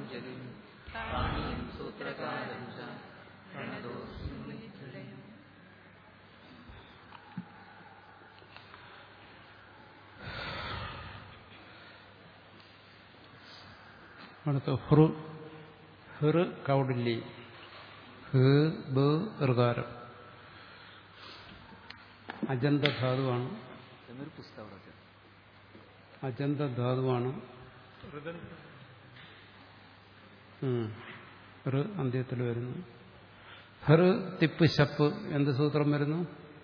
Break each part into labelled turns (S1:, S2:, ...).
S1: ജഗൻ പാണിയും സൂത്രകാരം ച പ്രണതോസ്മി ഹൃദയം
S2: അടുത്ത ഹൃ ഹൃ കൗഡില്ലി ഹ് ബ് ഋകാരം അജന്ത ധാതുവാണ്
S1: എന്നൊരു പുസ്തകം അവിടെ
S2: അജന്ത ധാതുവാണ് ഉം. ഹൃ അന്ത്യത്തിൽ വരുന്നു ഹൃ തിപ്പ് ശപ്പ് എന്ത് സൂത്രം വരുന്നു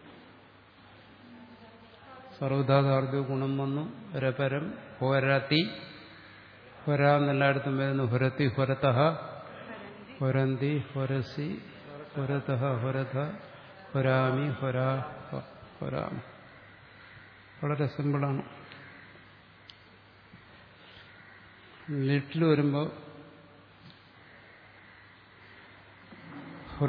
S2: സർവധാതാർദ്യ ഗുണം വന്നു രപരം ഹോരതി ഹൊര എന്നെല്ലായിടത്തും വരുന്നു ഹുരത്തി ഹുരതഹ ഹൊരന്തി ഹൊരസി ഹുരതഹ ഹുരഥ ഹൊരാമി ഹൊരാ ഹ- ഹൊരാമി വളരെ സിമ്പിളാണ് ലിറ്റിൽ വരുമ്പോൾ ഹൃ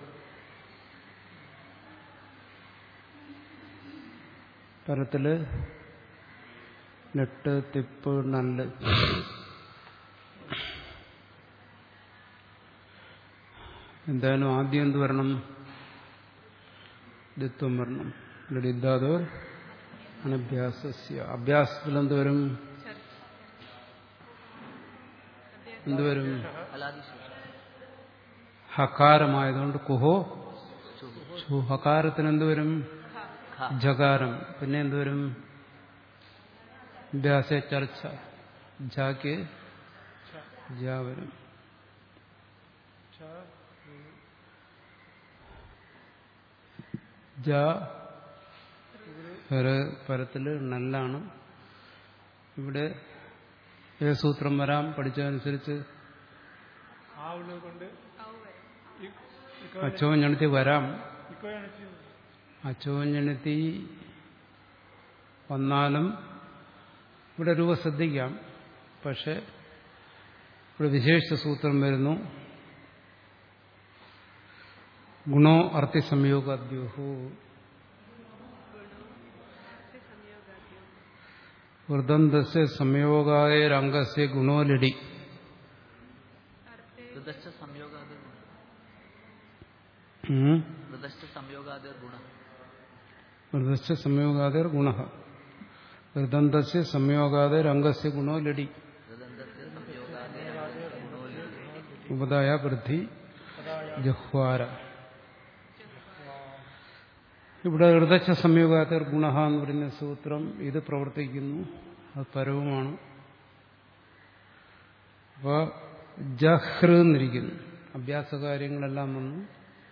S2: പരത്തില് നെട്ട് തിപ്പ് നല്ല് എന്തായാലും ആദ്യം എന്ത് വരണം ഡിത്വം വരണം ലളിതാതോ അനഭ്യാസസ്യ അഭ്യാസത്തിൽ എന്ത് വരും എന്തുവരും
S1: അലാദിശേഷം
S2: ഹകാരമായതുകൊണ്ട് കുഹോ
S1: ചുഹു
S2: ചു ഹകാരത്തിന് എന്തുവരും
S1: ഖ
S2: ജകാരം പിന്നെ എന്തുവരും അഭ്യാസ ചർച്ച ജാക്ക് ജാ വരും ജ ഒരു പരത്തില് നല്ലാണ് ഇവിടെ ഏത് സൂത്രം വരാം പഠിച്ചതനുസരിച്ച് അച്ചോഞ്ഞെടുത്തി വരാം അച്ചോഞ്ഞെടുത്തി വന്നാലും ഇവിടെ രൂപ ശ്രദ്ധിക്കാം പക്ഷെ ഇവിടെ വിശേഷ സൂത്രം വരുന്നു ഗുണോ അർത്ഥി സംയോഗാദ്യോഹു വൃദന്തസ്യ സംയോഗായരംഗസ്യ ഗുണോ ലടി
S1: ഹൃദശ്ച സംയോഗാദി
S2: ഉം.
S1: ഹൃദശ്ച സംയോഗാദി ഗുണ
S2: വൃദസ്യ സംയോഗാതിർ ഗുണ വൃദന്തസ്യ സംയോഗാതിരംഗസ്യ ഗുണോ ലടി
S1: ഹൃദന്തസ്യ സംയോഗാദി ഗുണോലി
S2: ഉപതായ വൃദ്ധി ജഹ്വാര ഇവിടെ ഹൃദച്ച സംയോഗാതിർ ഗുണ എന്ന് പറയുന്ന സൂത്രം ഇത് പ്രവർത്തിക്കുന്നു അത് പരവുമാണ് അപ്പോൾ ജഹ്ർ എന്നിരിക്കുന്നു അഭ്യാസ കാര്യങ്ങളെല്ലാം വന്നു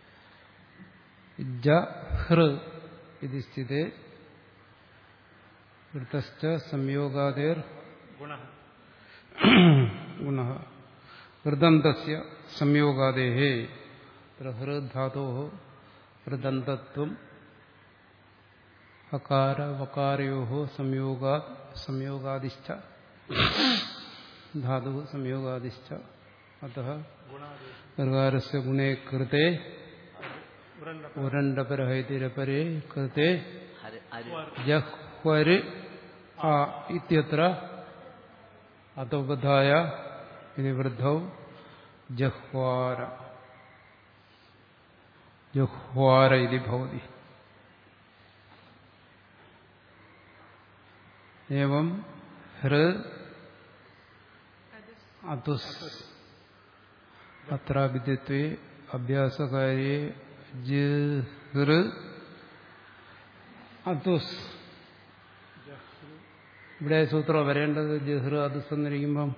S2: ജഹ്ർ ഇത് സ്ഥിതേ വൃത്തശ്ച സംയോഗാതിർ ഗുണ ഹൃദന്തസ്യ സംയോഗാദേഹേ ഹൃദാതോ ഹൃദന്തത്വം ഹകാര വകാരയോ സംയോഗാ സംയോഗാദിശ്ച ധാതു സംയോഗാദിശ്ച അത ഋകാരസ്യ ഗുണേ കൃത്തെ ഉരണ്ടപരഹൈതിരപരേ കൃത്തെ
S1: ഹര അരു
S2: ജഹ്വര് ആ ഇത്യത്ര അതോപധായ ഇനി വൃദ്ധൗ ജഹ്വാര ജഹ്വാര ഇതി ഭവതി एवं हृ अतुस् अत्र विद्यत्वे अभ्यासकार्ये जिहृ അതുസ് ഇവിടെ സൂത്രം വരേണ്ടത് ജഹ്റ് അതുസ് എന്നിരിക്കുമ്പം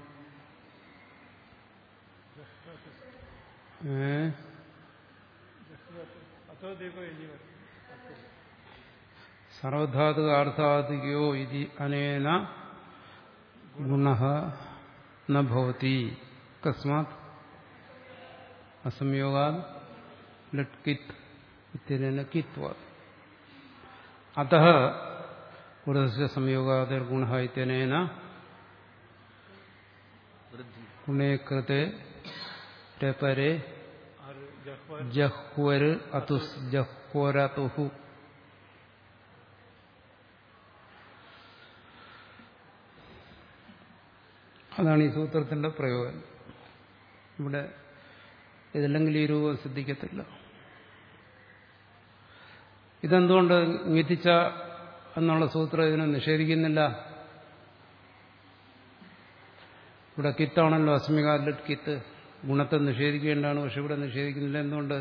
S2: ഏ സർവധാതു അർത്ഥാധികയോ ഇതി അനേന ഗുണ നവതി കസ്മാത് അസംയോഗാത് ലട്കിത് ഇത്യനേന കിത്വാത് അത കൂടുതൽ സംയോഗാതിർ ഗുണ ഇത്യനേന
S1: വൃദ്ധി
S2: ഗുണേ കൃത്തെ രപരെ ജഹ്വര് അതുസ് ജഹ്വരതുഹു അതാണ് ഈ സൂത്രത്തിന്റെ പ്രയോജനം ഇവിടെ ഇതില്ലെങ്കിൽ ഈ രൂപം സിദ്ധിക്കത്തില്ല ഇതെന്തുകൊണ്ട് ഞെറ്റിച്ച എന്നുള്ള സൂത്രം ഇതിനെ നിഷേധിക്കുന്നില്ല ഇവിടെ കിത്താണല്ലോ അസ്മികാലിൽ കിത്ത് ഗുണത്തെ നിഷേധിക്കേണ്ടതാണ് പക്ഷെ ഇവിടെ നിഷേധിക്കുന്നില്ല എന്തുകൊണ്ട്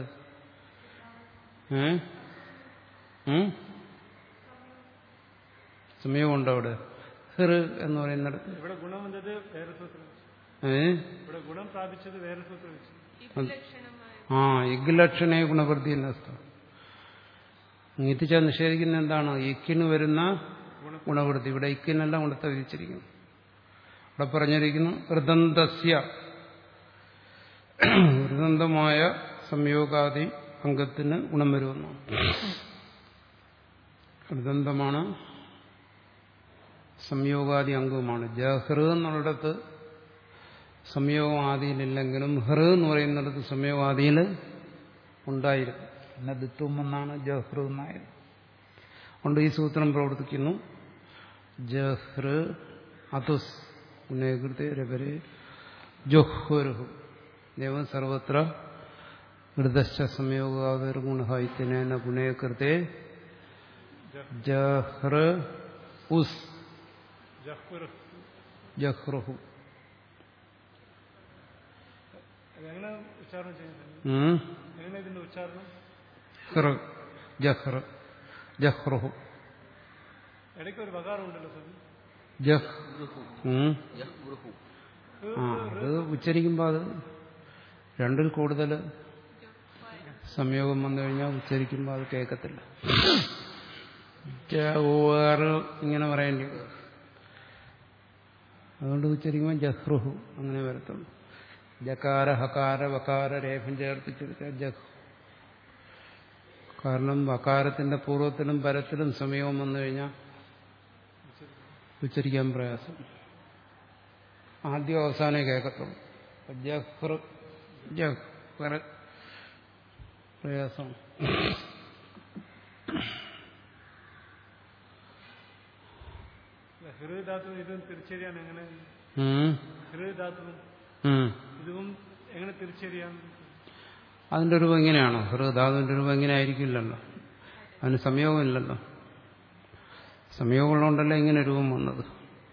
S2: ഏ ഉം? സമയമുണ്ടോ അവിടെ ഹിർ എന്ന് പറയുന്നിടത്ത്
S3: ഇവിടെ ഗുണം വന്നത് വേറെ സൂത്രം വെച്ച്.
S2: ഏ
S3: ഇവിടെ ഗുണം പ്രാപിച്ചത് വേറെ സൂത്രം വെച്ച്
S2: ആ ഇഗ്ലക്ഷണേ ഗുണവൃത്തി എന്ന സ്ഥലം നീത്തിച്ച നിഷേധിക്കുന്ന എന്താണ് ഇക്കിന് വരുന്ന ഗുണവൃത്തി ഇവിടെ ഇക്കിനല്ല ഗുണത്തെ വിധിച്ചിരിക്കുന്നു ഇവിടെ പറഞ്ഞിരിക്കുന്നു ഋതന്തസ്യ ഋതന്തമായ സംയോഗാദി അംഗത്തിന് ഗുണം വരുമെന്നു ഋതന്തമാണ് സംയോഗാദി അംഗവുമാണ് ജഹ്ർ എന്നുള്ളിടത്ത് സംയോഗം ആദിയിലില്ലെങ്കിലും ഹൃ എന്ന് പറയുന്നിടത്ത് സംയോഗം ആദിയിൽ ഉണ്ടായിരുന്നു പിന്നെ ദിത്വം എന്നാണ് ജഹ്ർ എന്നായത് അതുകൊണ്ട് ഈ സൂത്രം പ്രവർത്തിക്കുന്നു ജഹ്ർ അതുസ് ഗുണേകൃതി രവരെ ജൊഹ്വരുഹു ദേവം സർവത്ര ഹൃദശ്ച സംയോഗാതിർ ഗുണഹായിത്യനേന ഗുണേകൃത്തെ ജഹ്ർ ഉസ്
S3: ജഹ്പുർ
S2: ജഹ്റുഹു
S3: എങ്ങനെ ഉച്ചാരണം ചെയ്യുന്നത്
S2: ഉം
S3: എങ്ങനെ ഇതിന്റെ ഉച്ചാരണം
S2: ഹ്ർ ജഹ്ർ ജഹ്റുഹു
S3: ഇടയ്ക്ക് ഒരു വകാരം ഉണ്ടല്ലോ സ്വാമി
S2: ജഹ് ഉം.
S1: യഹ്വൃഹു
S2: ആ അത് ഉച്ചരിക്കുമ്പോൾ അത് രണ്ടിൽ കൂടുതൽ സംയോഗം വന്നു കഴിഞ്ഞാൽ ഉച്ചരിക്കുമ്പോൾ അത് കേൾക്കത്തില്ല ജഹ്വറ് ഇങ്ങനെ പറയേണ്ടി വരും അതുകൊണ്ട് ഉച്ചരിക്കുമ്പോൾ ജഹ്റുഹു അങ്ങനെ വരത്തുള്ളൂ ജകാര ഹകാര വകാര രേഖം ചേർത്ത് ചുരുക്കുക ജഹ് കാരണം വകാരത്തിന്റെ പൂർവ്വത്തിലും പരത്തിലും സംയോഗം വന്നു കഴിഞ്ഞാൽ ഉച്ചരിക്കാൻ പ്രയാസം ആദ്യം അവസാനേ കേൾക്കത്തുള്ളൂ അപ്പൊ ജഹ്ർ ജഹ്ർ പ്രയാസം
S3: ഹൃദാത്തും ഇതും തിരിച്ചറിയാൻ എങ്ങനെ
S2: ഉം.
S3: ഹൃദാത്തും
S2: ഉം.
S3: ഇതും എങ്ങനെ തിരിച്ചറിയാൻ
S2: അതിന്റെ രൂപം എങ്ങനെയാണോ ഹൃദാതുവിന്റെ രൂപം എങ്ങനെ ആയിരിക്കില്ലല്ലോ അതിന് സംയോഗമില്ലല്ലോ സംയോഗമുള്ളതുകൊണ്ടല്ലേ ഇങ്ങനെ രൂപം വന്നത്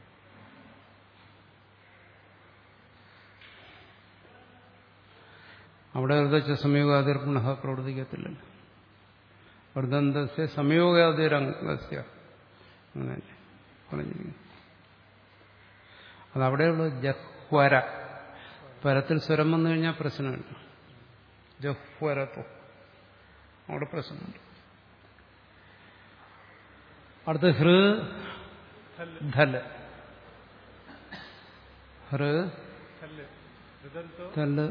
S2: അവിടെ ഹൃദയ സംയോഗാതിർ പുനഃ പ്രവർത്തിക്കത്തില്ലല്ലോ വൃദ്ധന്തസ്യ സംയോഗാതിരംഗസ്യ അങ്ങനെയല്ലേ പറഞ്ഞിരിക്കുന്നു അതവിടെയുള്ള ജഹ്വര പരത്തിൽ സ്വരം വന്നു കഴിഞ്ഞാൽ പ്രശ്നമില്ല ജഹ്വരത്വം അവിടെ പ്രശ്നമുണ്ട് അടുത്ത് ഹൃ ധല് ഹൃ
S3: കല്ല് ഹൃദന്തോ
S2: ധല്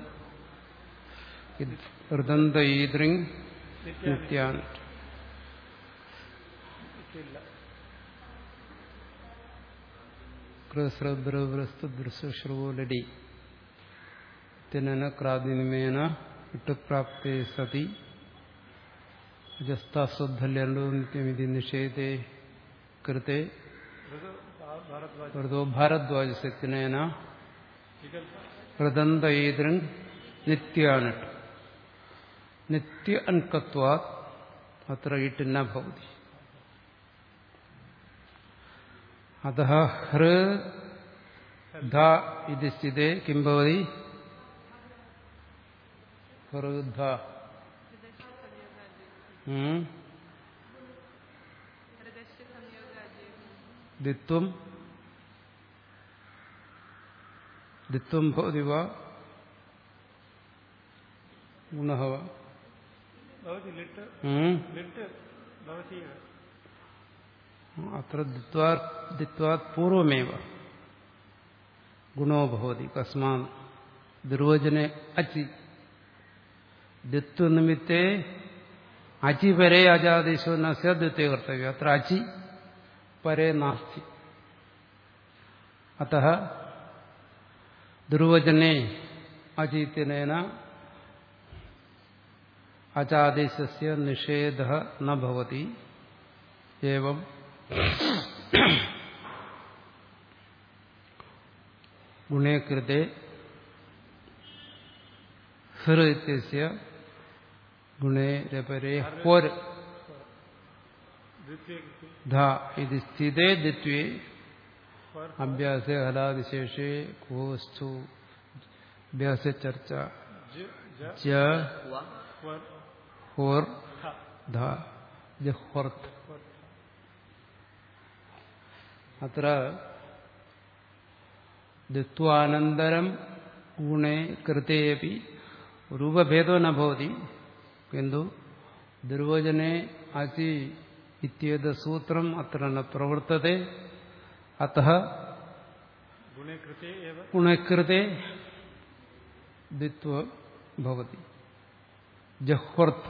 S2: ഹൃദന്ത ഈദ്രിങ് നിത്യാൻ
S3: ഇല്ല
S2: കൃസ്രദ്രവ്രസ്തുദൃശ്രുവോലടി തിനന ക്രാതിനിമേന വിട്ടുപ്രാപ്തേ സതി അജസ്താസ്വദ്ധല്യണ്ടോ നിത്യമിതി നിഷേധേ കൃത്തെ
S3: ഹൃദ ഭാരദ്വാജ
S2: വൃതോ ഭാരദ്വാജസ്യത്തിനേന
S3: വികൽപ്പ
S2: ഹൃദന്തൈതൃങ് നിത്യാനട്ട് നിത്യ അൻകത്വാ അത്ര ഇട്ടിന്ന ഭവതി അത ഹൃ ധ ഇത് സ്ഥിതേ കിം ഭവതി ഹൃദ ഉം. ദിത്വം ദിത്വം ഭവതി വാ ഗുണഃ വാ
S3: ഭവതി ലിട്ട്
S2: ഉം.
S3: ലിട്ട് ഭവതി
S2: അത്ര ദിത്വാ ദിത്വാത് പൂർവമേവ ഗുണോ ഭവതി കസ്മാ ദുർവചനെ അച്ചി ദിത്വനിമിത്തേ അചി പരേ അജാദേശോ നസ്യ ദ്വിതീയ കർത്തവ്യം അത്ര അചി പരേ നാസ്തി അത ദുർവചനെ അചിത്യനേന അചാദേശസ്യ നിഷേധ ന ഭവതി एवं गुणे कृते ഹൃ ഇത്യസ്യ ഗുണേ രപരേ ഹോർ
S3: द्वितीय कृति
S2: ധ ഇത് സ്ഥിതേ ദ്വിത്വേ
S3: पर
S2: അഭ്യാസ ഹലാദിശേഷേ കോസ്ഥു അഭ്യാസ ചർച്ച
S3: ज ज
S2: ജ
S1: वा
S3: पर
S2: ഹോർ
S3: था
S2: ധ ജഹ്വർത്ത്
S3: पर
S2: അത്ര ദ്വിത്വാനന്തരം ഗുണേ കൃതേപി രൂപഭേദോ ന ഭവതി കിന്തു ദുർവചനെ അചി ഇത്യേത സൂത്രം അത്ര ന പ്രവർത്തത്തെ അത
S3: गुणे कृते एव
S2: ഗുണകൃതേ ദ്വിത്വ ഭവതി ജഹ്വർത്ത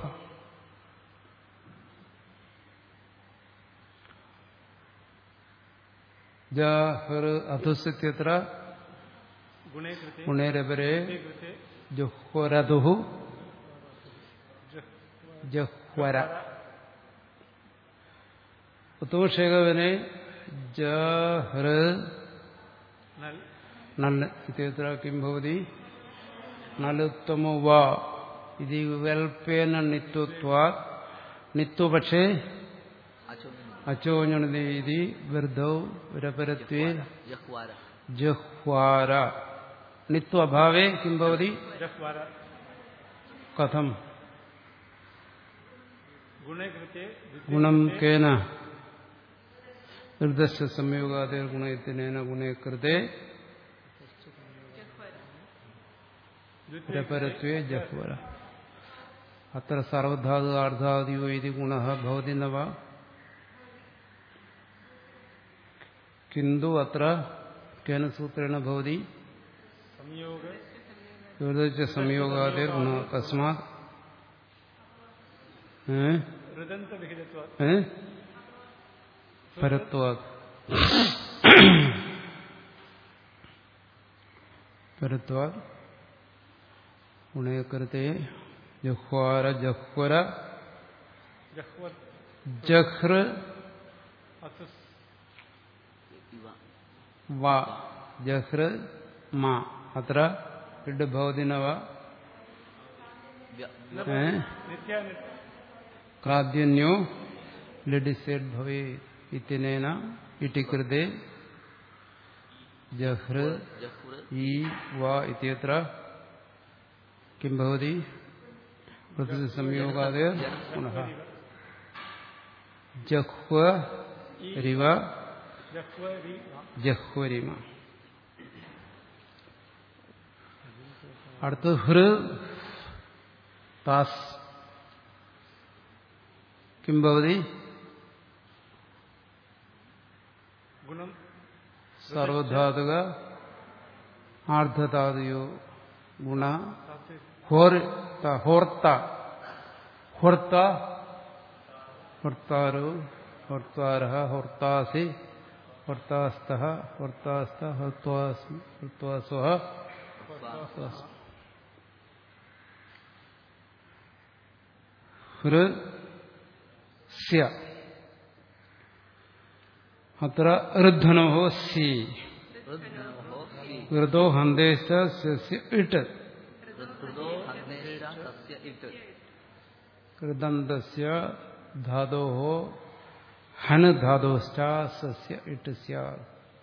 S2: ജഹർ അധുസ്യത്ര
S3: गुणे कृते
S2: ഗുണേരപരേ
S3: कृते कृते
S2: ജഹ്വരധു
S3: ज
S2: ജഹ്വര ഉത്തമക്ഷേകവനെ ജഹൃ
S3: नल
S2: നൽ ഇത്യത്ര കിം ഭവതി നലുത്തമോ വാ ഇത് വികൽപ്പേന നിത്വത്വാ നിത്വപക്ഷേ
S1: आचोम्य
S2: അച്ചോഞ്ഞണതി ഇതി വൃദ്ധൗ രപരത്വേ
S1: जह्वार
S2: ജഹ്വാര നിത്വഭാവേ കിം ഭവതി
S3: जह्वार
S2: കഥം
S3: गुणे कृते द्वितीय
S2: ഗുണം
S3: कृते
S2: കേന നിർദ്ദശ സംയോഗാതേ ഗുണയത്തിനേന ഗുണേ കൃതേ
S3: द्वितीय
S2: രപരത്വേ ജഹ്വര അത്ര സർവധാതു ആർധാദിയോ ഇതി ഗുണ ഭവതി നവ കിന്തു അത്ര കേന സൂത്രേണ ഭവതി
S3: संयोग
S2: നിർദ്ദശ സംയോഗാതേ ഗുണ കസ്മാത് ഏ?
S3: हृदंत विहितत्वात्
S2: ഏ? പരത്വാത് പരത്വാത് ഗുണയകൃത്തെ ജഹ്വാര ജഹ്വര
S3: जह्वर
S2: ജഹ്ർ
S3: असुस
S1: इव
S2: വ ജഹ്ർ മ അത്ര ഇഡ് ഭവതി നവ
S1: व्य-
S2: ഏ?
S3: नित्या नित्य
S2: ക്രാദ്യന്യോ ലിഡിസേഡ് ഭവേ ഇത്തിനേന ഇട്ടി കൃതേ ജഹ്ർ
S1: जह्र
S2: ഈ വ ഇത്യത്ര കിം ഭവതി പ്രതി സംയോഗാദേ പുനഃ ജഹ്വ രിവ
S3: जह्वरि
S2: ജഹ്വരിമ അടുത്ത് ഹൃ താസ് കിം ഭവതി
S3: गुणम
S2: സർവധാതുക ആർദ്ധധാതുയോ ഗുണ
S3: सात्विक
S2: ഹോർത്ത ഹോർത്ത ഹോർത്ത ഹോർത്താരോ ഹോർത്താര ഹോർത്താസി ഹോർത്താസ്ത ഹോർത്താസ്ത ഹോർത്താസ് ഹോർത്താസ്വ ഹൃ സ്യ അത്ര ഋദ്ധനോ സി
S1: ऋद्धनोः सि
S2: ഋതോ ഹന്തേശ സസ്യ ഇട്ട്
S1: ऋतुदो हग्नेश्च तस्य इट्
S2: കൃതന്തസ്യ ധാതോ ഹന് ധാതോശ്ച സസ്യ ഇട്ട് സ്യാത്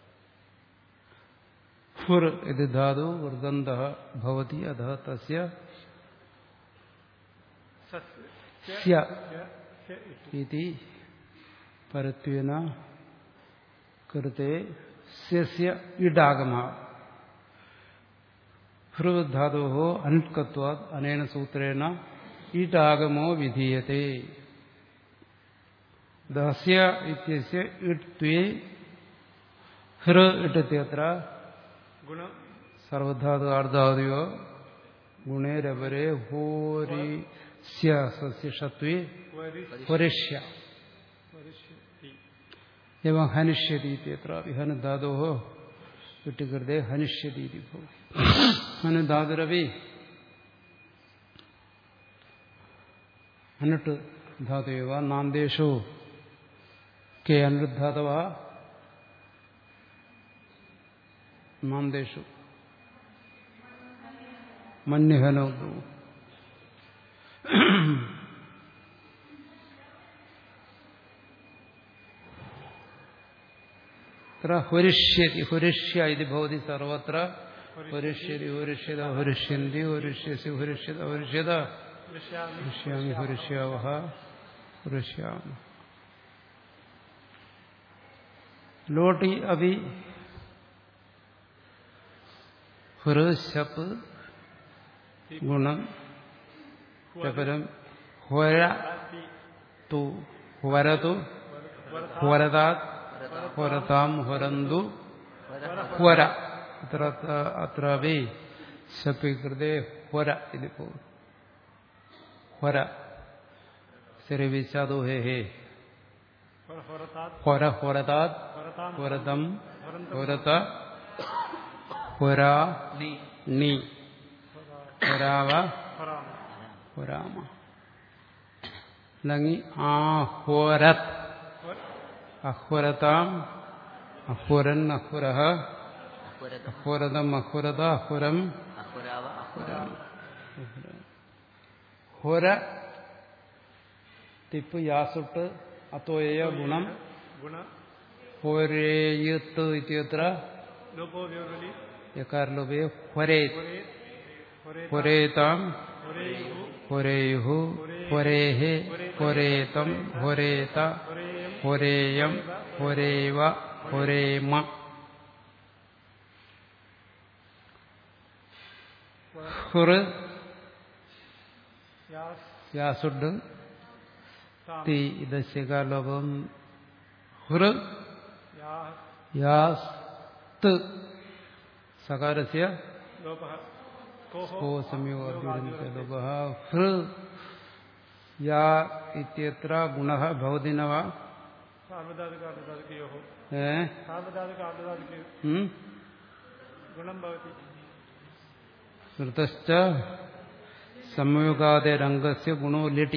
S2: ഫുർ ഇത് ധാതു വൃദന്ത ഭവതി അധ തസ്യ
S3: सस्य
S2: സ്യ
S3: स्य स्य इति
S2: ഇതി പരത്വേന കൃത്തെ സ്യസ്യ ഇഡാഗമ ഹൃദ്ധാതോ അനുത്കത്വാത് അനേന സൂത്രേണ ഈടാഗമോ വിധീയത്തെ ദസ്യ ഇത്യസ്യ ഇട്ത്വേ ഹൃ ഇട്ടത്യത്ര
S3: गुणम
S2: സർവധാതു ആർധാതുയോ ഗുണേരപരെ ഹോരി സ്യ സസ്യഷത്വേ
S3: वरि
S2: പുരഷ്യ
S3: वरिष्यति
S2: एवं हनिष्यति इत्यत्र विहनधातोः विट्टिकृते हनिष्यति इति भवति हनुधातुरपि हनुट् धातु एव नान्देषु के अनुधातवः नान्देषु मन्यहनौ അത്ര ഹുരിഷ്യതി ഹുരിഷ്യ ഇത് ഭവതി സർവത്ര ഹുരിഷ്യതി ഹുരിഷ്യത ഹുരിഷ്യന്തി ഹുരിഷ്യസി ഹുരിഷ്യത ഹുരിഷ്യത
S3: ദൃശ്യാമി
S2: ഹുരിഷ്യാമി ഹുരിഷ്യാവഹ ഹുരിഷ്യാമ ലോട്ടി അഭി ഹുറ് ശപ്പ് ഗുണം പരം ഹൊര തു ഹൊരതു ഹൊരതാത് ഹൊരതാം ഹൊരന്തു ഹൊര അത്ര അത്രവേ ശപ്പി കൃതേ ഹൊര ഇത് പോകും ഹൊര ശരി വിശാദോ ഹേ ഹേ
S3: ഹൊരതാത്
S2: ഹൊര ഹൊരതാത്
S3: ഹൊരതാം
S2: ഹൊരതം
S3: ഹൊരന്തം
S2: ഹൊരത ഹൊരാ
S1: നി
S2: നി ഹൊരാവ
S3: ഹൊരാമ
S2: ഹൊരാമ അല്ലെങ്കിൽ ആഹോരത്
S3: ഹൊര
S2: അഹ്വരതാം അഹ്വരൻ അഹ്വരഹ
S1: അഹുരത
S2: അഹ്വരതം അഹ്വരത അഹ്വരം
S1: അഹുരാവ അഹുരാവ
S2: ഹൊര തിപ്പ് യാസുട്ട് അത്തോയ ഗുണം
S3: ഗുണ
S2: ഹൊരേയുത്ത് ഇത്യത്ര
S3: ലോപോ വ്യോരുലി
S2: യകാരലോപേ ഹൊരേത്
S3: ഹൊരേ ഹൊരേ
S2: ഹൊരേതാം
S3: ഹൊരേയു
S2: ഹൊരേയുഹു ഹൊരേഹെ ഹൊരേതം ഹൊരേത
S3: ഹൊരേയം
S2: ഹൊരേയം ഹൊരേവ ഹൊരേമ ഹുറ്
S3: യാസ്
S2: യാസുഡ്
S3: താം
S2: തി ഇതസ്യകാലോപം ഹുറ്
S3: യാസ്
S2: യാസ് ത് സകാരസ്യ
S3: ലോപഃ കോഹോ
S2: കോ സംയോഗ ഹൃ യാ ഇത്യത്ര ഗുണഃ ഭവതി ന വാ
S3: സാർവധാതുക അർദ്ധധാതുകയോः
S2: ഏ
S3: സാർവധാതുക അർദ്ധധാതുകയോ
S2: ഉം?
S3: ഗുണം ഭവതി
S2: ഋതശ്ച സംയോഗാദേരംഗസ്യ ഗുണോ ലിട്ടി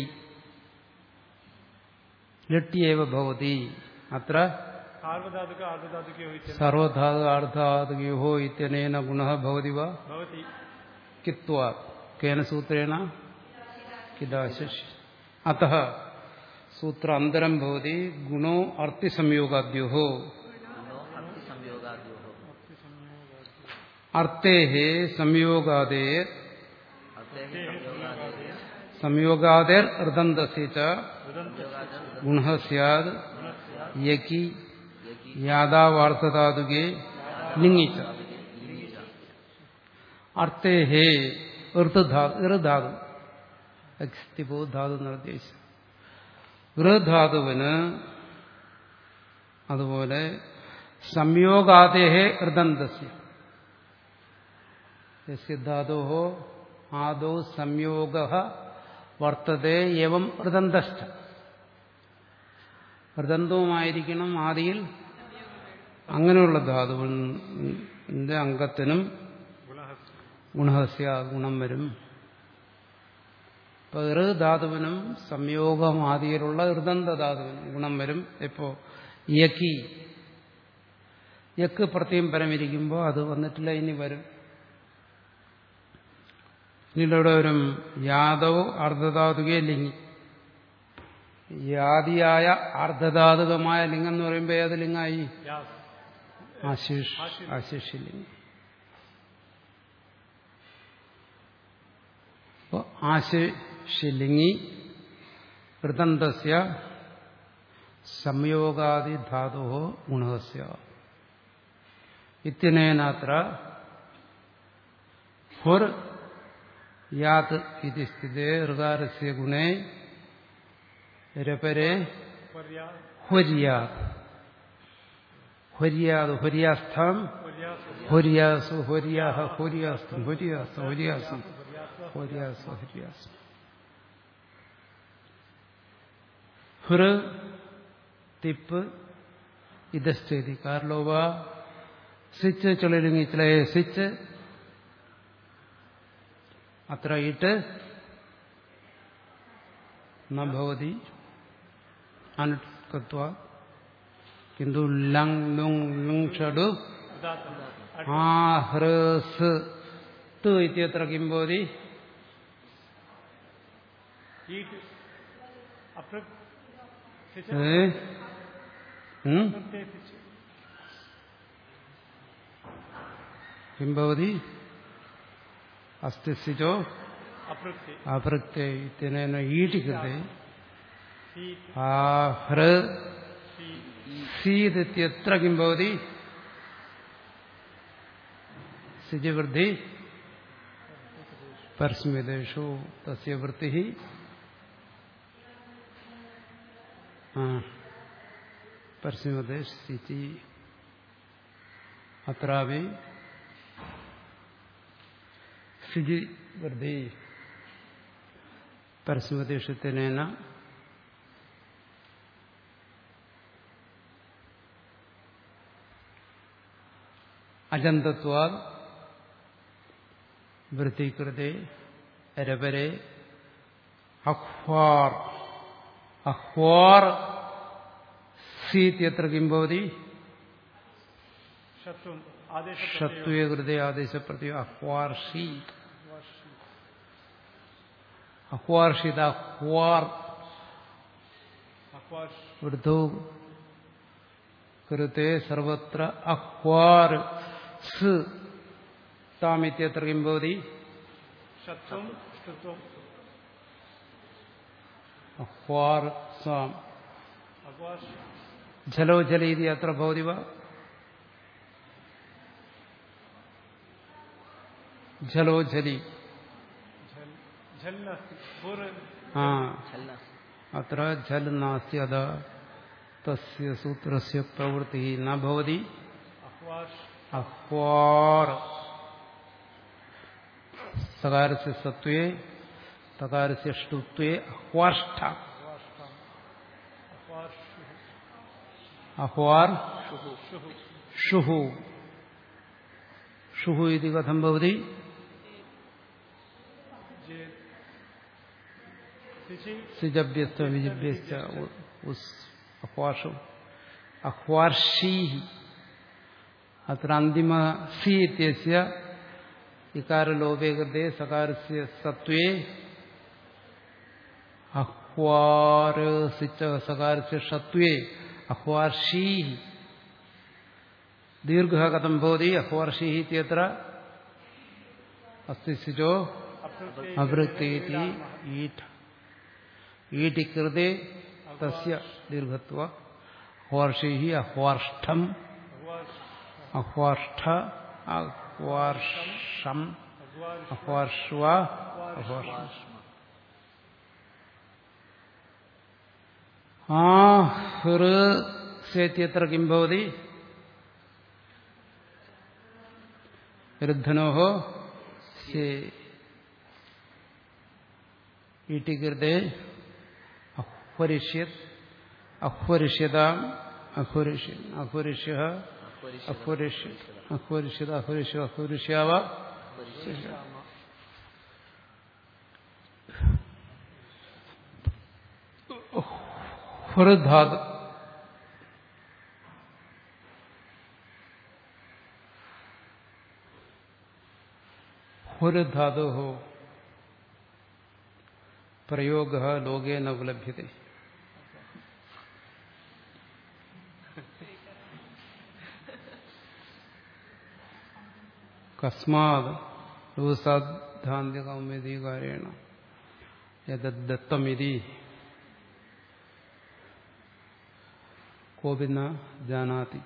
S2: ലിട്യേവ ഭവതി അത്ര
S3: സാർവധാതുക അർദ്ധധാതുകയോ ഇत्यनेन
S2: സർവധാതു അർദ്ധാതുകയോ ഇത്യനേന ഗുണഃ ഭവതി വാ
S3: ഭവതി
S2: കിത്വാ കേന സൂത്രേണ കിദാശിഷ് അतः സൂത്രാന്തരം ഭവതി ഗുണോ അർത്ഥിസംയോഗാദ്യോ
S1: ഗുണോ അർത്ഥി സംയോഗാദ്യോ
S2: അർത്ഥേ സംയോഗാദേ
S1: അർത്ഥേ സംയോഗാദേ
S2: സംയോഗാദേർ ഋതന്തസ്യ ച
S1: സംയോഗാദർ
S2: ഗുണ സ്യാദ് യക്കി
S1: യകി
S2: യാദാവാർത്ഥധാതുകെ ലിംഗിച്ച
S1: ലിംഗിച്ച
S2: അർത്ഥേ ഋധാതു എക്സ്തിപോ ധാതു നിർദ്ദേശം ഋധാതുവിന് അതുപോലെ സംയോഗാദേഹേ ഋതന്തസ്യ യസ്യ ധാതോ ആദോ സംയോഗ വർത്തതേ എവം ഋതന്തസ്ഥ ഋതന്തവുമായിരിക്കണം ആദിയിൽ അങ്ങനെയുള്ള ധാതുവിന്റെ അംഗത്തിനും
S3: ഗുണഃ
S2: ഗുണഹസ്യ ഗുണം വരും ഇപ്പൊ ഋ ധാതുവിനും സംയോഗമാദിയിലുള്ള ഋതന്ത ധാതുവിനും ഗുണം വരും ഇപ്പോ യക്കി യക്ക് പ്രത്യം പരമിരിക്കുമ്പോൾ അത് വന്നിട്ടില്ല ഇനി വരും പിന്നീട് വരും യാദവ് അർദ്ധധാതുകെ ലിംഗി യാദിയായ അർദ്ധധാതുകമായ ലിംഗം എന്ന് പറയുമ്പോൾ ഏത് ലിംഗമായി
S3: യാസ്
S2: ആശിഷ് ആശിഷിലിംഗം അപ്പോൾ ആശിഷിലിംഗി ഋതന്തസ്യ സംയോഗാദിധാതു ഗുണസ്യ ഇത്യനേനത്ര ഹുർ യാത് ഇതി സ്ഥിതേ ഋകാരസ്യ ഗുണേ രപരെ
S3: പര്യാ
S2: ഹൊര്യാത് ഹൊര്യാത് ഹൊര്യാസ്ഥം
S3: പര്യാസ്
S2: ഹൊര്യാസു ഹൊര്യാഹ ഹൊര്യാസ്തം ഹൊര്യാസ ഹൊര്യാസം ഹൊര്യാസ ഹൊര്യാസം ഹൃ തിപ്പ് ഇതസ്ഥിതി കാർലോവ സ്വിച്ച് ചുളരുങ്ങി ചിലയെ സ്വിച്ച് അത്ര ഇട്ട് നവതി അനുകൃത്വ കിന്തു ലങ് ലുങ് ലുങ് ഷഡു
S3: ഉദാത്തം
S2: ആഹ്രസ് തു ഇത്യത്ര കിം ഭവതി
S3: ईट अप्रक सिच
S2: ഏ ഉം?
S3: प्रत्यय सिच
S2: കിം ഭവതി അസ്തി സിജോ
S3: अप्रत्यय
S2: അപൃക്തേ ഇത്യനേന ഈട്ടി കൃതേ
S3: सीट
S2: ആ ഹൃ
S3: सी
S2: സീദിത്യത്ര കിം ഭവതി സിജി വൃദ്ധി പരസ്മിതേഷു തസ്യ വൃത്തി പരസ്മിതേഷ് സിജി അത്രാപി സിജി വൃദ്ധി പരസ്മിതേഷത്തിനേന അജന്തത്വാദ് വൃത്തികൃതേ രപരെ അഹ്വാർ അഹ്വാർ സീത്യത്ര കിം ഭവതി
S3: शत्रु आदेश
S2: ഷത്വേ കൃതേ ആദേശപ്രതി അഹ്വാർഷി അഹ്വാർഷിത അഹ്വാർ
S3: अक्वाश
S2: വൃദ്ധൗ കൃതേ സർവത്ര അഹ്വാർ സ് താമിത്യത്ര കിം ഭവതി
S3: शत्रुम स्तुत्वम
S2: അഹ്വാർ സാം
S3: अक्वाश
S2: ജലോ ജലീതി അത്ര ഭവതി വ ജലോ ജലി
S3: झल झल नास्ति पूर्व
S2: ആ
S1: छलना
S2: അത്ര ജൽ നാസ്തി അത തസ്യ സൂത്രസ്യ പ്രവൃത്തി ന ഭവതി
S3: अक्वाश
S2: അഹ്വാർ സകാരസ്യ സത്വേ തകാരസ്യ ഷ്ടുത്വേ അഹ്വാർഷ്ട
S3: अक्वाश
S2: അഹ്വാർ
S3: शुहु
S2: ഷുഹു ഷുഹു ഇതി കഥം ഭവതി
S3: जे सिचि
S2: സിജഭ്യസ്ത വിജിഭ്യസ്ത ഉസ് അഹ്വാഷു അഹ്വാർഷീ അത്ര അന്തിമ സി ഇത്യസ്യ ഇകാരലോപേ കൃതേ സകാരസ്യ സത്വേ അഹ്വാർ സിച്ച സകാരസ്യ ഷത്വേ അഹ്വാർഷീ ദീർഘ കഥം ഭവതി അഹ്വാർഷീ ഇത്യത്ര അസ്തി സിജോ
S3: अप्रत्यय
S2: അവൃത്തേതി ഈഠ ഈട്ടി കൃതേ തസ്യ ദീർഘത്വ അഹ്വാർഷൈ അഹ്വാർഷ്ടം
S3: अक्वाश
S2: അഹ്വാർഷ്ട അഹ്വാർഷം
S3: अक्वाश
S2: അഹ്വാർഷ്വ അഹ്വാർഷം ആ ഹൃ സേത്യത്ര കിം ഭവതി വൃദ്ധനോഹോ സേ ഈട്ടികൃതേ അഹ്വരിഷ്യത് അഹ്വരിഷ്യതാം അഹ്വരിഷ്യ അഹ്വരിഷ്യ അഹ്വരിഷ്യ അഹ്വരിഷ്യത അഹ്വരിഷ്യ അഹ്വരിഷ്യാവ ഹൃദാത് ഹുർധാതോ പ്രയോഗ ലോകേ ന ഉപലഭ്യത്തെ കസ്മാത് രൂസാദ്ധാന്തികൗമിതീകാരേണ യദത്തമിതി കോപി ന ജാനാതി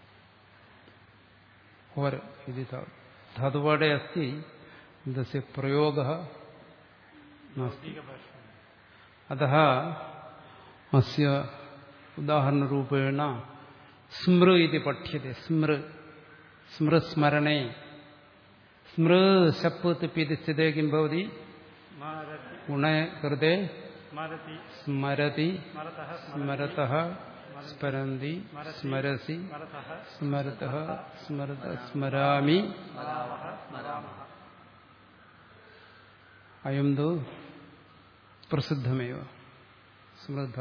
S2: ഹോര ഇതി ധാതുപാടെ അസ്തി തസ്യ പ്രയോഗ നാസ്തി അतः അസ്യ ഉദാഹരണരൂപേണ സ്മൃ ഇതി പഠ്യത്തെ സ്മൃ സ്മൃസ്മരണേ സ്മൃ ശപ്പ് തിപ്പിതി സ്ഥിതേ കിം ഭവതി
S3: मारति
S2: ഗുണേ കൃതേ
S3: मारति
S2: സ്മരതി
S3: स्मरतः
S2: സ്മരത സ്മരന്തി സ്മരസി
S3: स्मरतः
S2: സ്മരത സ്മരത സ്മരാമി
S3: स्मरावः स्मरामः
S2: അയം തു പ്രസിദ്ധമേവ സ്മൃത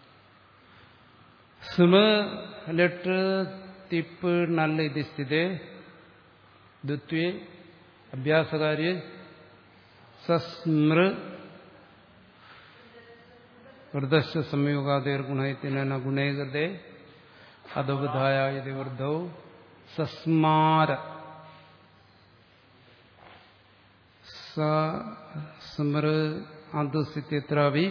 S2: സ്മ ലെട്ട് തിപ്പ് നല്ല ഇത് സ്ഥിതേ ദ്വിത്വേ അഭ്യാസകാര്യ സസ്മൃ വൃദ്ധശ്ച സംയോഗാദേർഗുണയത്തിന ഗുണേ കൃതേ അധബുധായ ഇത് വൃദ്ധൗ സസ്മാര സ്മൃ അന്തസ്ഥിത്യത്രാവി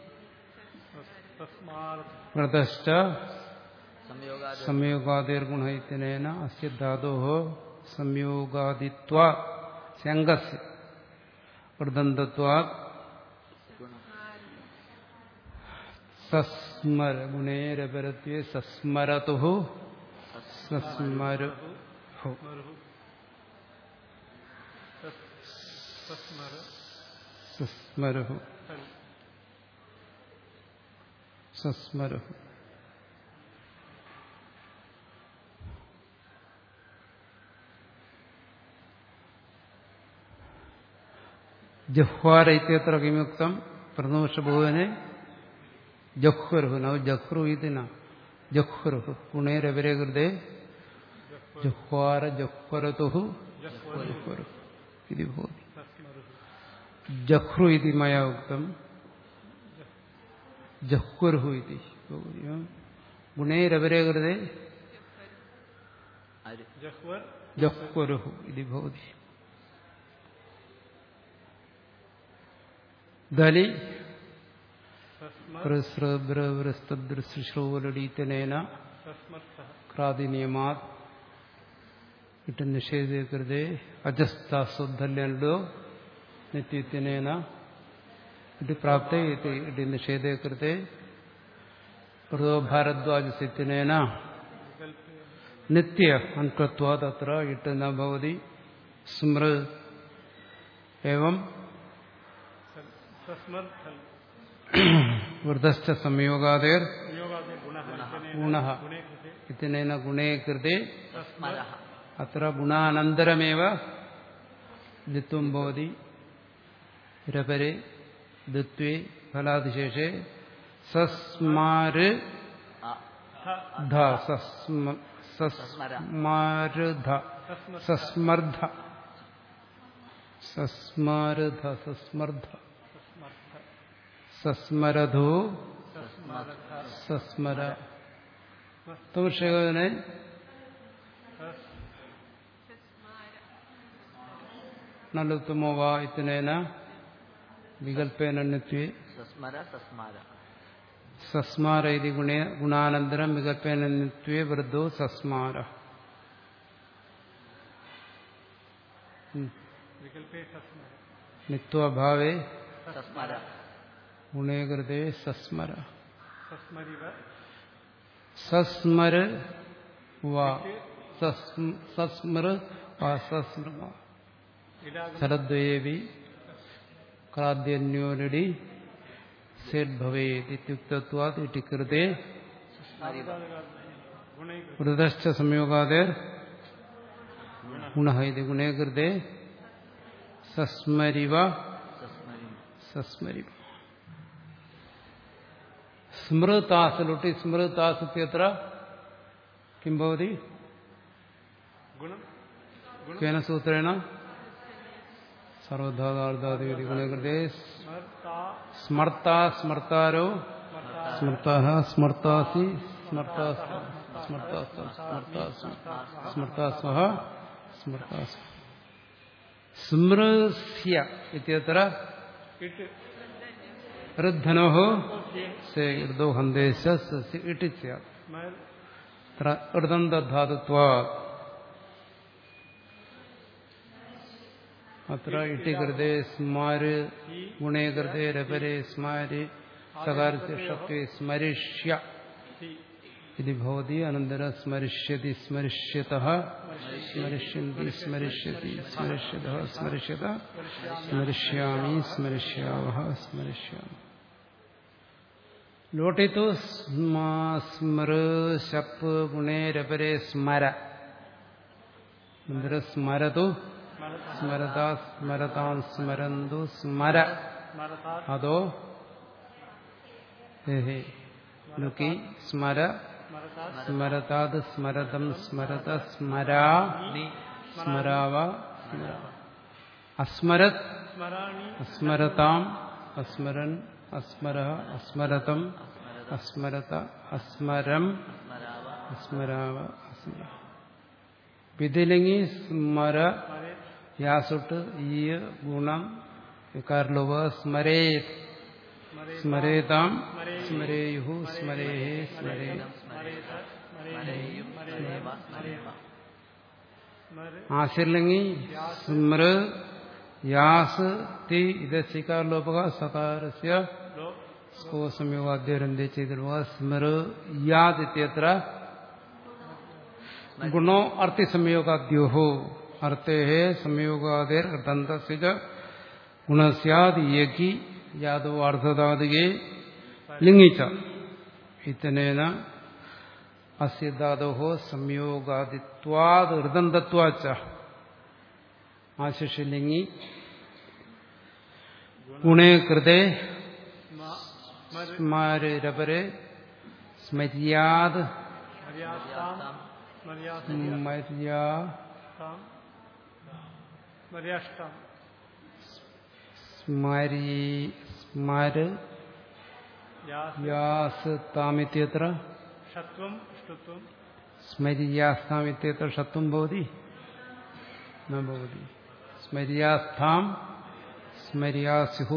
S3: തസ്മാത്
S2: വൃദ്ധശ്ച
S1: സംയോഗാദി
S2: സംയോഗാദേർഗുണയത്തിനേന അസ്യ ധാതോ സംയോഗാദിത്വ ശങ്കസ് വൃദ്ധന്തത്വാ സസ്മര ഗുണേരപരത്വേ സസ്മരതു സസ്മരു
S3: മരുഹു തസ് തസ്മര
S2: സസ്മരു
S3: തൽ
S2: സസ്മരു ജഹ്വാര ഇത്യത്ര കിമുക്തം പ്രദോഷഭുവനെ ജഹ്വരുഹു നൗ ജഹ്രു ഇതി ന ജഹ്വരുഹു ഗുണേരവരെ കൃതേ ജഹ്വാര ജഹ്വരതു ജഹ്വരു ഇതി ഭവതി
S3: തസ്മരുഹു
S2: ജഹ്രു ഇതി മയാ ഉക്തം ജഹ്വരുഹു ഇതി ഗുണേരവരെ കൃതേ
S1: അരി
S3: ജഹ്വർ
S2: ജഹ്വരുഹു ഇതി ഭവതി ദലി
S3: തസ്മർ
S2: വൃസ്തദൃശ്രൂലടീത്തനേന
S3: തസ്മർത്തഃ
S2: ക്രാതിനിയമാത് ഇട്ട് നിഷേധീകൃതേ അജസ്താസുദ്ധല്യോ നിത്യത്തിനേന ഇതി പ്രാപ്തേ ഇതി ഇതി നിഷേധീകൃതേ മൃദോ ഭാരദ്വാജസിത്തിനേന
S3: വികൽപ്പേ
S2: നിത്യ അൻകത്വാത് അത്ര ഇട്ട് ന ഭവതി സ്മൃ ഏവം
S3: തൽ തസ്മർ തൽ
S2: വൃദ്ധശ്ച സംയോഗാദേർ
S3: യോഗാദി ഗുണഃ ഇത്യനേന
S2: ഗുണഃ
S3: ഗുണേ കൃതേ
S2: ഇത്തിനേന ഗുണേ കൃതേ
S1: തസ്മരഃ
S2: അത്ര ഗുണാനന്തരമേവ ദ്വിത്വം ഭവതി രപരെ ദ്വിത്വേ ഫലാതിശേഷേ സസ്മാര്
S1: അ
S2: ധ സസ്മ- സസ്മാരുധ സസ്മർദ്ധ സസ്മാരുധ സസ്മർദ്ധ
S3: തസ്മർത്ഥ
S2: സസ്മരധോ
S3: തസ്മരഥ
S2: സസ്മര തുഷകനെ
S3: തസ്
S2: നലുത്തമോ വാ ഇത്തിനേന വികൽപ്പേന നിത്വേ
S1: സസ്മര സസ്മാര
S2: സസ്മാര ഇതി ഗുണേ ഗുണാനന്തരം വികൽപ്പേന നിത്വേ വൃദ്ധോ സസ്മാര ഉം.
S3: വികൽപ്പേ തസ്മര
S2: നിത്വാഭാവേ
S1: സസ്മര
S2: ഗുണേ കൃതേ സസ്മര
S3: തസ്മരിവ
S2: സസ്മര വാ സസ്മ- സസ്മൃ വാ സസ്മൃ വാ
S3: ഇടാകും
S2: ശരദ്വയേവി ക്രാദ്യന്യോരടി സേഡ് ഭവേത്യുക്തത്വാത് ഇതി കൃതേ
S3: ഗുണൈ
S2: വൃതശ്ച സംയോഗാദേർ ഗുണ ഇത് ഗുണേ കൃതേ സസ്മരിവ
S1: സസ്മരി
S2: സസ്മരിവ സ്മൃതാസിലുട്ടി സ്മൃതാസ് ഇത്യത്ര കിം ഭവതി
S3: ഗുണം
S2: കേന സൂത്രേണ സർവധാതാർദ്ധാതി ഗുണേ കൃതേ
S3: സ്മർത്താ
S2: സ്മർത്താ സ്മർത്താരോ സ്മർത്താ സ്മർത്താസി സ്മർത്താ സ്മർത്താ സ്മർത്താ സ്മർത്താ സ്വഹ സ്മർത്താ സ്മൃസ്യ ഇത്യത്ര
S3: ഇട്ട്
S2: ഋദ്ധനോ സേ ഋതോ ഹന്തേശ സസ്യ ഇട്ടി സ്യാത്
S3: സ്മർ
S2: അത്ര ഋതന്തധാതുത്വാ അത്ര ഇട്ടി കൃതേ സ്മാര് ഗുണേ കൃതേ രപരേ സ്മാര് സകാരസ്യ ഷത്വേ സ്മരിഷ്യ
S3: സി
S2: ഇതി ഭവതി അനന്തരം സ്മരിഷ്യതി സ്മരിഷ്യതഃ സ്മരിഷ്യന്തി സ്മരിഷ്യതി സ്മരിഷ്യതഃ സ്മരിഷ്യത സ്മരിഷ്യാമി സ്മരിഷ്യാവഹ സ്മരിഷ്യാമി ലോട്ടിത്തു സ്മൃ ശപ്പ് ഗുണേ രപരേ സ്മര അനന്തരം സ്മരതു സ്മരതാ സ്മരതാം സ്മരന്തു സ്മര
S3: സ്മരതാ
S2: അതോ ഹേ ഹേ ലുക്കി സ്മര
S3: സ്മരതാ
S2: സ്മരതാത് സ്മരതം സ്മരത സ്മരാ
S1: നീ
S2: സ്മരാവ സ്മര അസ്മരത്
S3: സ്മരാണി
S2: അസ്മരതാം അസ്മരൻ അസ്മര അസ്മരതം അസ്മരത അസ്മരം
S1: സ്മരാവ
S2: അസ്മരാവ അസ്മര വിതിലിംഗി സ്മര
S3: സ്മരേ
S2: യാസുട്ട് ഈ ഗുണം വികാരലോപ സ്മരേത്
S3: സ്മരേ
S2: സ്മരേതാം സ്മരേയു സ്മരേഹേ സ്മരേ
S3: സ്മരേത സ്മരേ
S1: സ്മരേയും സ്മരേവ സ്മരേമ
S3: സ്മര
S2: ആശിർലിംഗി സ്മൃ യാസ് തി ഇത് സികാരലോപക സകാരസ്യ
S3: ലോ
S2: സ്കോ സംയോഗാദ്യരന്തി ചെയ്തിടുക സ്മൃ യാദിത്യത്ര ഗുണോ അർത്ഥി സംയോഗാദ്യോഹോ അർത്ഥേ സംയോഗാദിർ ദന്തസിക ഗുണസ്യാദ് യകി യാദോ അർദ്ധധാതുകെ ലിംഗിച്ച ഇത്തനേന അസ്യ ധാതോ സംയോഗാദിത്വാദ് ഹൃദന്തത്വാച്ച ആശിഷിലിംഗി ഗുണേ കൃതേ
S3: സ്മര
S2: സ്മാരപരെ സ്മര്യാദ്
S3: മര്യാസ്താം മര്യാസ്താം
S2: മര്യാ
S3: മര്യാഷ്ടാം
S2: സ്മരി സ്മര്
S3: യാസ്
S2: യാസ് താമിത്യത്ര
S3: ഷത്വം ഷ്ടുത്വം
S2: സ്മര്യാസ്ഥാമിത്യത്ര ഷത്വം ഭവതി ന ഭവതി സ്മര്യാസ്ഥാം സ്മര്യാസ്യു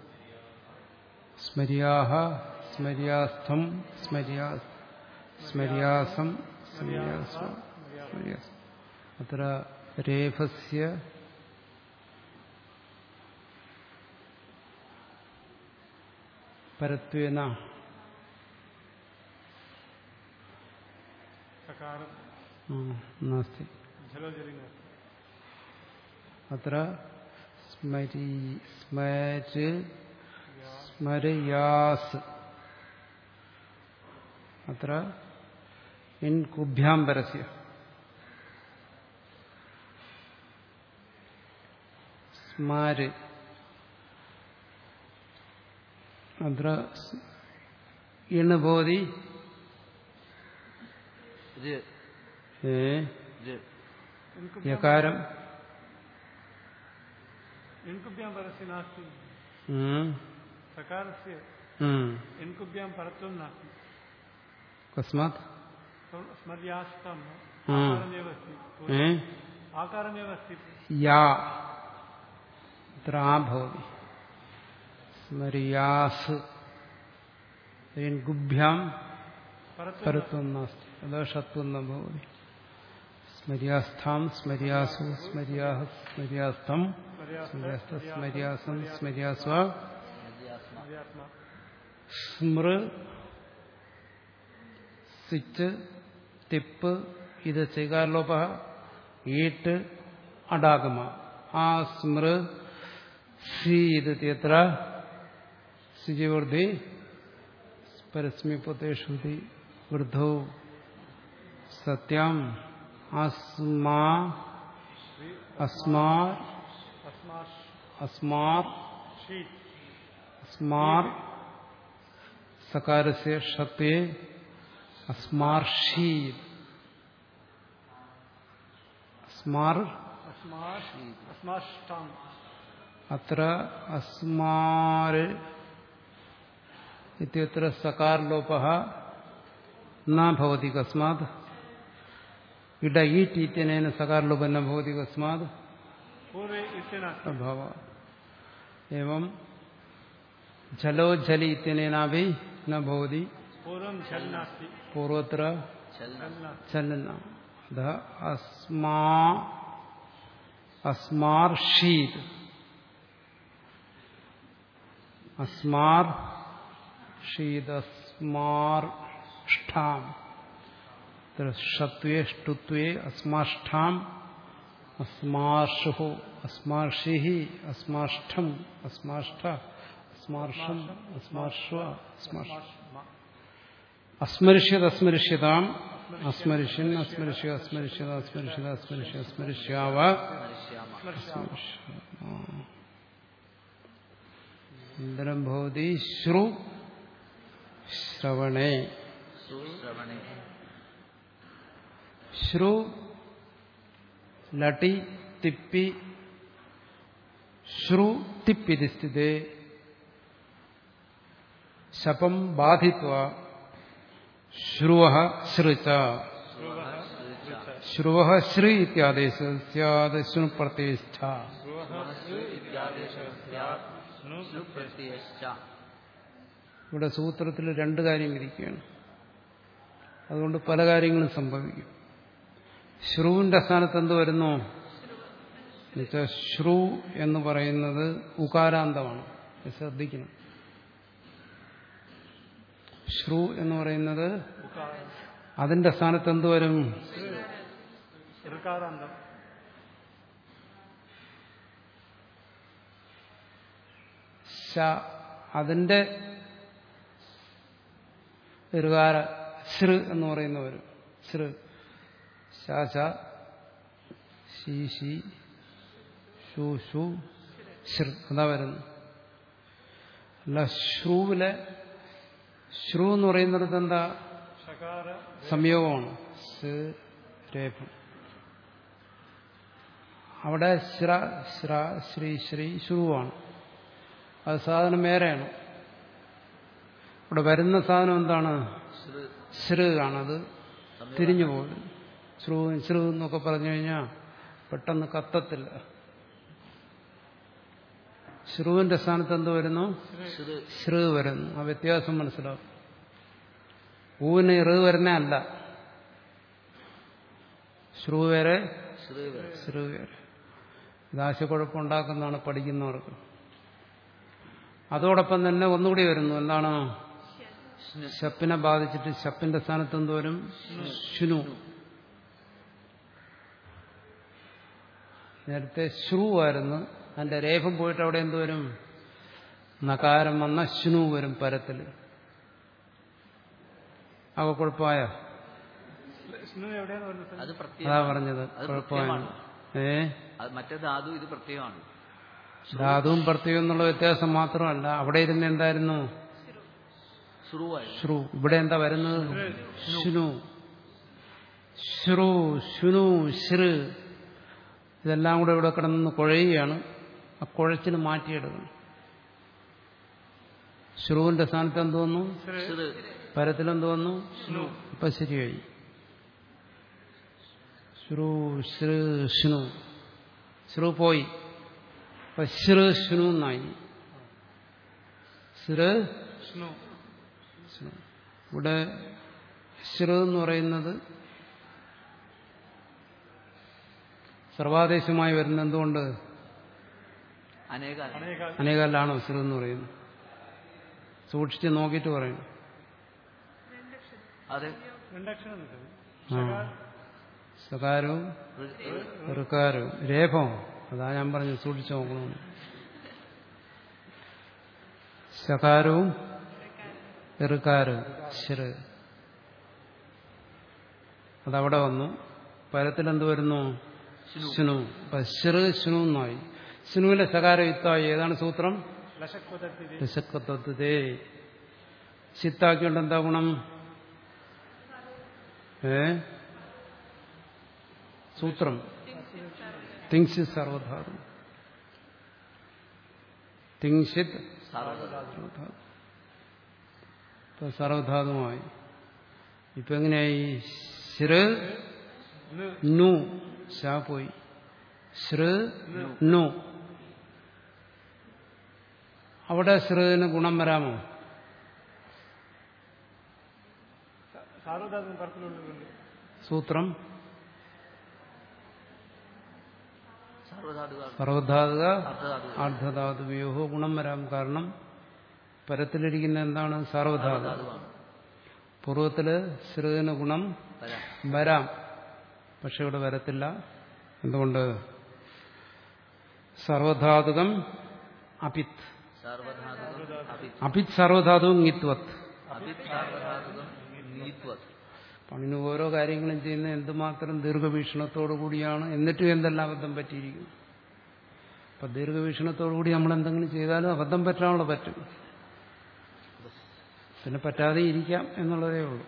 S2: സ്മര്യാഹ സ്മര്യാസ്ഥം സ്മര്യാ സ്മര്യാസം സ്മര്യാസ്വ സ്മര്യാസ് അത്ര രേഫസ്യ പരത്വേന
S3: സകാരം
S2: ആ, നാസ്തി
S3: ജലോജലിംഗ
S2: അത്ര സ്മരി സ്മര് സ്മരയാസ് അത്ര ഇൻ കുഭ്യാം പരസ്യ സ്മാര് അത്ര ഇണ് ഭവതി
S1: ര്
S2: ഏ
S1: ര്
S2: യകാരം
S3: इणकुभ्यां परस्य नास्ति
S2: ഉം,
S3: सकारस्य
S2: ഉം.
S3: इणकुभ्यां परत्वं नास्ति
S2: കസ്മാത്
S3: स्मर्यास्ताम्
S2: ആ.
S3: आकारमेव अस्ति
S2: ഏ
S3: आकारमेव अस्ति
S2: യാ അത്ര ആ ഭവതി സ്മര്യാസ് ഗുഭ്യാം
S3: परत्वं
S2: പരത്വം നാസ്തി അതാ ഷത്വം ന ഭവതി സ്മര്യാസ്ഥാം സ്മര്യാസു സ്മര്യാഹ സ്മര്യാസ്ഥം സ്മര്യാസ്ഥ സ്മര്യാസം സ്മര്യാസ്വ
S3: मर्यात्मा
S2: സ്മൃ സിച്ച് തിപ്പ് ഇത് ചൈകാരലോപ ഈട്ട് അടാഗമ ആ സ്മൃ സി ഇത് എത്ര സിജിവൃദ്ധി പരസ്മിപതേഷുതി വൃദ്ധൗ സത്യം അസ്മാ അസ്മാ
S3: अस्मात्
S2: അസ്മാർ
S3: शीत्
S2: അസ്മാർ സകാരസ്യ ഷത്വേ അസ്മാർഷീത് അസ്മാർ
S3: अस्मात् अस्माष्टाम्
S2: അത്ര അസ്മാർ ഇത്യത്ര സകാരലോപ ന ഭവതി കസ്മാത് ഇട ഈറ്റ് ഇത്യനേന സകാരലോപ ന ഭവതി കസ്മാത്
S3: पूर्वे इति नास्ति
S2: अभाव एवं जलो जलि इत्यनेनापि न भवति
S3: पूर्वं झल् नास्ति
S2: पूर्वत्र
S1: ചലന
S3: झल् नास्ति
S2: चलन अतः अस्मा अस्मार्षीत् अस्मार् शीदस्मार्ष्ठाम् तत्र षत्वे ष्टुत्वे अस्माष्ठाम् अस्मार्षुः अस्मार्षिः अस्माष्ठम् अस्माष्ठ अस्मार्षम् अस्मार्श्व अस्मार्ष അസ്മരിഷ്യത് അസ്മരിഷ്യതാം അസ്മരിഷ്യൻ അസ്മരിഷ്യ അസ്മരിഷ്യത അസ്മരിഷ്യത അസ്മരിഷ്യ അസ്മരിഷ്യാവ
S1: സ്മരിഷ്യാമ
S2: അനന്തരം ഭവതി ശ്രു ശ്രവണേ
S1: സുശ്രവണേ
S2: ശ്രു ലട്ടി തിപ്പി ശ്രു തിപ്പിതി സ്ഥിതേ ശപം ബാധിത്വ ശ്രുവ ശ്രുച ശ്രുവ ശ്രീ ഇത്യാദേശ സ്യാദ് ശ്രു പ്രത്യഷ്ഠ ഇവിടെ സൂത്രത്തിൽ രണ്ട് കാര്യം വിധിക്കുകയാണ് അതുകൊണ്ട് പല കാര്യങ്ങളും സംഭവിക്കും ശ്രുവിന്റെ സ്ഥാനത്ത് എന്ത് വരുന്നു എന്നുവെച്ചാൽ ശ്രു എന്ന് പറയുന്നത് ഉകാരാന്തമാണ് ഇത് ശ്രദ്ധിക്കണം ശ്രു എന്ന് പറയുന്നത് അതിന്റെ സ്ഥാനത്ത് എന്ത് വരും
S3: ഋകാരാന്തം
S2: ശ അതിന്റെ ഋകാര ശ്ര എന്ന് പറയുന്ന വരും ശ്ര ശ ശ ശി ശി ഷു ഷു ശ്ര അതാ വരുന്നു അല്ല ശ്രുവിലെ ശ്രു എന്ന് പറയുന്നിടത്ത് എന്താ
S3: ഷകാര
S2: സംയോഗമാണ് സ് രേഫം അവിടെ ശ്ര ശ്ര ശ്രീ ശ്രീ ശ്രുവാണ് അത് സാധനം വേറെയാണ് ഇവിടെ വരുന്ന സാധനം എന്താണ് ശ്രു ആണത് തിരിഞ്ഞു പോകും ശ്രു ശ്രു എന്നൊക്കെ പറഞ്ഞു കഴിഞ്ഞാൽ പെട്ടെന്ന് കത്തത്തില്ല ശ്രുവിന്റെ സ്ഥാനത്ത് എന്ത് വരുന്നു ശ്രു വരുന്നു ആ വ്യത്യാസം മനസ്സിലാവും ഊവിന് ഇറ് വരുന്ന അല്ല ശ്രു വേറെ ശ്രു വേറെ ഇത് ആശയക്കുഴപ്പമുണ്ടാക്കുന്നതാണ് പഠിക്കുന്നവർക്ക് അതോടൊപ്പം തന്നെ ഒന്നുകൂടി വരുന്നു എന്താണ് ശപ്പിനെ ബാധിച്ചിട്ട് ശപ്പിന്റെ സ്ഥാനത്ത് എന്ത് വരും ശുനു നേരത്തെ ശ്രു ആയിരുന്നു അതിന്റെ രേഖം പോയിട്ട് അവിടെ എന്ത് വരും നകാരം വന്ന ശുനു വരും പരത്തില് അവ കുഴപ്പമായ
S3: വിഷ്ണു എവിടെയാണ് വരുന്നത്
S1: അത് പ്രത്യേകം
S2: അതാ പറഞ്ഞത്
S1: അത്
S2: കുഴപ്പമായ
S1: പ്രത്യയമാണ്.
S2: ഏ
S1: അത് മറ്റേ ധാതു ഇത് പ്രത്യേകമാണ്
S2: ധാതുവും പ്രത്യേകം എന്നുള്ള വ്യത്യാസം മാത്രമല്ല അവിടെ ഇരുന്ന് എന്തായിരുന്നു
S1: ശ്രുവായി
S2: ശ്രു ഇവിടെ എന്താ വരുന്നത് ശുനു ശ്രു ശുനു ശ്രു ഇതെല്ലാം കൂടെ ഇവിടെ കിടന്ന് കുഴയുകയാണ് ആ കുഴച്ചിന് മാറ്റിയെടുക്കണം ശ്രുവിന്റെ സ്ഥാനത്ത് എന്ത് വന്നു
S1: ശ്രു
S2: പരത്തിലെന്ത് വന്നു ഇപ്പൊ ശരിയായി ശ്രു ശ്രു ശ്നു ശ്രു പോയി അപ്പൊ ശ്രു ശ്നു എന്നായി ശ്രു
S3: വിഷ്ണു
S2: ശ്നു. ഇവിടെ ശ്രു എന്ന് പറയുന്നത് സർവാദേശമായി വരുന്ന എന്തുകൊണ്ട്
S1: അനേക
S3: അനേക
S2: അനേകാലാണോ ശ്രു എന്ന് പറയുന്നത് സൂക്ഷിച്ച് നോക്കിയിട്ട് പറയണം
S1: അതെ
S3: രണ്ടക്ഷരം ഉണ്ട്
S2: ആ സകാരവും ഋക്കാരവും രേഖം അതാ ഞാൻ പറഞ്ഞു സൂക്ഷിച്ചു നോക്കണമെന്ന് ശകാരവും ഋക്കാരവും ശ്ര് അതവിടെ വന്നു പരത്തിലെന്ത് വരുന്നു ശുനു അപ്പൊ ശ്ര് ശുനു എന്നായി ശുനുവിന്റെ സകാരം യുക്തമായി ഏതാണ് സൂത്രം
S3: ലശക് പദത്തിൽ
S2: രസക്കത്വത്തതേ ചിത്താക്കിയോണ്ട് എന്താ ഗുണം ഏ സൂത്രം തിങ്സിത് സർവധാതു തിങ്സിത് സർവധാതു ഇപ്പൊ സർവധാതുമായി ഇപ്പൊ എങ്ങനെയായി ശ്ര് നു ശാ പോയി ശ്ര് നു അവിടെ ശ്രുവിന് ഗുണം വരാമോ
S3: സാർവധാതും പരത്തിലുള്ളുണ്ട്
S2: സൂത്രം
S1: സർവധാതുക
S2: സർവധാതുക
S1: അർദ്ധധാതുക
S2: അർദ്ധധാതുവ്യൂഹോ ഗുണം വരാം കാരണം പരത്തിലിരിക്കുന്ന എന്താണ് സർവധാതു
S1: ധാതുവാണ്
S2: പൂർവ്വത്തില് ശ്രുവിന് ഗുണം
S1: വരാം
S2: വരാം പക്ഷെ ഇവിടെ വരത്തില്ല എന്തുകൊണ്ട് സർവധാതുകം അപിത്
S1: സർവധാതുകം അഭി
S2: അപിത് സർവധാതുവും ഇത്വത്ത്
S1: അഭി സർവധാതുകം നീത്വത്
S2: പണിന് ഓരോ കാര്യങ്ങളും ചെയ്യുന്ന എന്തുമാത്രം ദീർഘവീക്ഷണത്തോടു കൂടിയാണ് എന്നിട്ടും എന്തെല്ലാം അബദ്ധം പറ്റിയിരിക്കുന്നു അപ്പൊ ദീർഘവീക്ഷണത്തോടു കൂടി നമ്മൾ എന്തെങ്കിലും ചെയ്താലും അബദ്ധം പറ്റാനുള്ള പറ്റും പിന്നെ പറ്റാതെ ഇരിക്കാം എന്നുള്ളതേ ഉള്ളൂ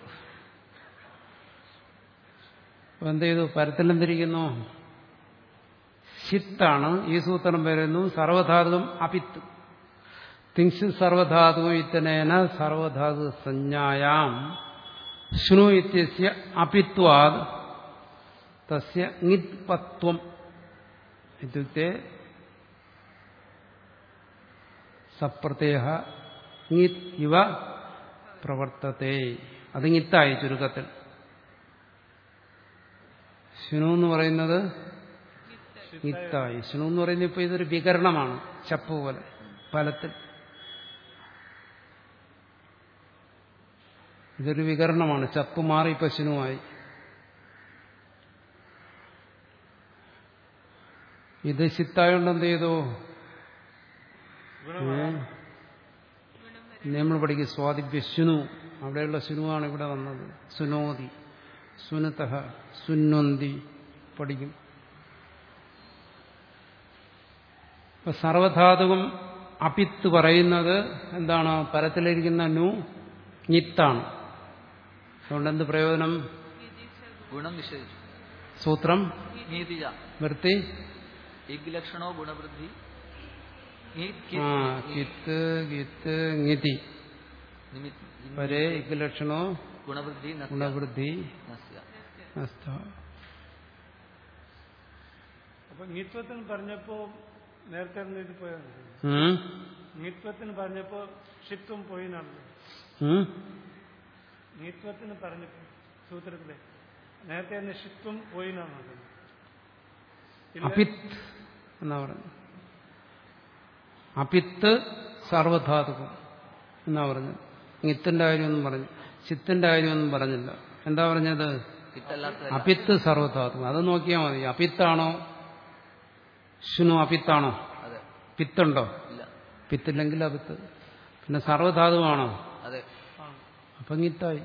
S2: അപ്പൊ എന്ത് ചെയ്തു പരത്തിലെന്തിരിക്കുന്നു ചിത്താണ് ഈ സൂത്രം പറയുന്നു സർവധാതുകം അപിത്ത് തിങ്സ് സർവധാതു ഇത്തനേന സർവധാതു സംജ്ഞായാം ശ്നു ഇത്യസ്യ അപിത്വാത് തസ്യ ങ്ങിത്പത്വം ഇത്യുക്തെ സപ്രത്യയ ങ്ങിത് ഇവ പ്രവർത്തത്തെ അത് ങ്ങിത്തായി ചുരുക്കത്തിൽ ശുനു എന്ന് പറയുന്നത് ങ്ങിത്തായി ശുനു എന്ന് പറയുന്നത് ഇപ്പൊ ഇതൊരു വികരണമാണ് ചപ്പ് പോലെ ഫലത്തിൽ ഇതൊരു വികരണമാണ് ചപ്പ് മാറി ഇപ്പൊ ശുനുവായി ഇത് ചിത്തായോണ്ട് എന്ത് ചെയ്തു നമ്മൾ പഠിക്കും സ്വാതിഭ്യ ശുനു അവിടെയുള്ള ശുനുവാണ് ഇവിടെ വന്നത് സുനോതി സുനതഹ സുന്നൊന്തി പഠിക്കും ഇപ്പൊ സർവധാതുകം അപിത്ത് പറയുന്നത് എന്താണ് പരത്തിലിരിക്കുന്ന നു ഞിത്താണ് അതുകൊണ്ട് എന്ത് പ്രയോജനം
S1: ഗുണം നിഷേധിച്ചു
S2: സൂത്രം
S1: നീതിജ
S2: വൃത്തി
S1: ഇഗ് ലക്ഷണോ ഗുണവൃദ്ധി ഈ
S2: ആ കിത്ത് കിത്ത്ങ്ങിതി
S1: നിമിത്ത
S2: പരേ ഇക്ക് ലക്ഷണോ
S1: ഗുണവൃദ്ധി നസ്യ.
S2: ഗുണവൃദ്ധി
S1: നസ്യ.
S2: നസ്ത
S3: അപ്പൊ നീത്വത്തിന് പറഞ്ഞപ്പോ നേരത്തെ ഇത് പോയത്
S2: ഉം?
S3: നീത്വത്തിന് പറഞ്ഞപ്പോ ഷിത്വം പോയി നടന്നു
S2: ഉം?
S3: നീത്വത്തിന് പറഞ്ഞപ്പോ സൂത്രത്തിലെ നേരത്തെ തന്നെ ഷിത്വം പോയി നടന്നത്
S2: അപിത്ത് എന്നാ പറഞ്ഞു അപിത്ത് സർവധാതുകം എന്നാ പറഞ്ഞത് ഇത്തിന്റെ കാര്യമൊന്നും പറഞ്ഞു ചിത്തിന്റെ കാര്യമൊന്നും പറഞ്ഞില്ല എന്താ പറഞ്ഞത്
S1: ഇത്തല്ലാത്ത
S2: അപിത്ത് സർവധാതുകം അത് നോക്കിയാൽ മതി അപിത്താണോ ശുനു അപിത്താണോ
S1: അതെ
S2: പിത്തുണ്ടോ
S1: ഇല്ല
S2: പിത്തില്ലെങ്കിൽ അപിത്ത് പിന്നെ സർവധാതുവാണോ
S1: അതെ
S2: അപ്പം ഗിത്തായി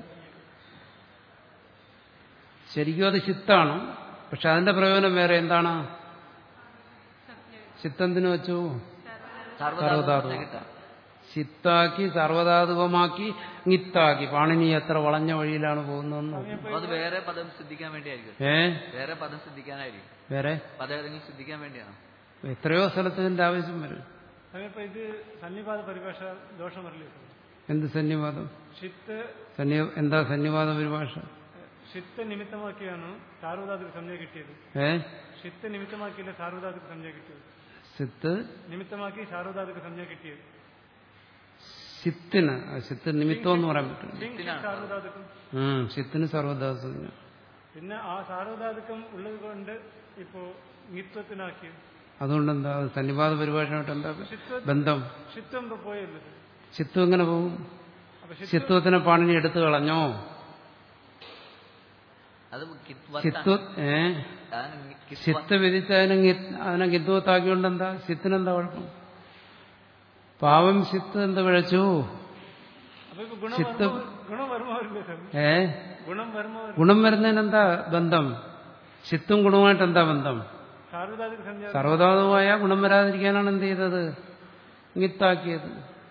S2: ശരിക്കും അത് ചിത്താണ് പക്ഷെ അതിന്റെ പ്രയോജനം വേറെ എന്താണ് ചിത്തെന്തിനു വെച്ചു സർവധാതു
S1: സർവധാതു കിട്ടാം
S2: ചിത്താക്കി സർവധാതുകമാക്കി ഗിത്താക്കി പാണിനി എത്ര വളഞ്ഞ വഴിയിലാണ് പോകുന്നതെന്ന് നോക്കൂ.
S1: അപ്പൊ അത് വേറെ പദം സിദ്ധിക്കാൻ വേണ്ടിയായിരിക്കും
S2: ഏ
S1: വേറെ പദം സിദ്ധിക്കാനായിരിക്കും
S2: വേറെ
S1: പദം ഏതെങ്കിലും സിദ്ധിക്കാൻ വേണ്ടിയാണ്
S2: എത്രയോ സ്ഥലത്ത് ഇതിന്റെ ആവശ്യം വരും
S3: അതിപ്പോ ഇത് സന്നിപാത പരിഭാഷ ദോഷം വരില്ലേ
S2: എന്ത് സന്നിവാദം
S3: ഷിത്ത്
S2: സന്നി എന്താ സന്നിവാദ പരിഭാഷ
S3: ഷിത്ത് നിമിത്തമാക്കിയാണ് സാർവധാതുക സംജ്ഞ കിട്ടിയത്
S2: ഏ
S3: ഷിത്ത് നിമിത്തമാക്കിയില്ല സാർവധാതുക സംജ്ഞ കിട്ടിയത്
S2: സിത്ത്
S3: നിമിത്തമാക്കി സാർവധാതുക സംജ്ഞ കിട്ടിയത്
S2: സിത്തിന് ആ സിത്ത് നിമിത്തം എന്ന് പറയാൻ പറ്റില്ല
S3: ഷിങ് സാർവധാതുക്കം
S2: ഉം സിത്തിന് സർവധാതു
S3: പിന്നെ ആ സാർവധാതുക്കം ഉള്ളത് കൊണ്ട് ഇപ്പോ നിത്വത്തിനാക്കി
S2: അതുകൊണ്ട് എന്താ അത് സന്നിവാദ പരിഭാഷയായിട്ട് എന്താ ബന്ധം
S3: ഷിത്വം ഇപ്പൊ പോയല്ലോ
S2: ചിത്വം എങ്ങനെ പോകും
S3: അപ്പൊ ഷിത്വം
S2: ചിത്വത്തിനെ പാണിനി എടുത്തു കളഞ്ഞോ
S1: അത് കിത്വത്താണ്.
S2: ചിത്വ ഏ
S1: അതാണ് കിത്വ.
S2: ചിത്ത് വിധിച്ച് അതിനെ ഗി- അതിനെ ഗിത്വത്താക്കിയോണ്ട് എന്താ ചിത്തിനെന്താ കുഴപ്പം പാവം ചിത്ത് എന്ത് പിഴച്ചു
S3: അപ്പൊ ഇപ്പൊ ഗുണം
S2: ചിത്ത്
S3: വരുമ്പോ ഗുണം വരുമ്പോ വരില്ലേ സാർ
S2: ഏ
S3: ഗുണം വരുമ്പോ വരും.
S2: ഗുണം വരുന്നതിനെന്താ ബന്ധം ചിത്തും ഗുണവുമായിട്ട് എന്താ ബന്ധം
S3: സാർവധാതുക സംജ്ഞ
S2: സർവധാതുവായ ഗുണം വരാതിരിക്കാനാണ് എന്ത് ചെയ്തത് ഗിത്താക്കിയത്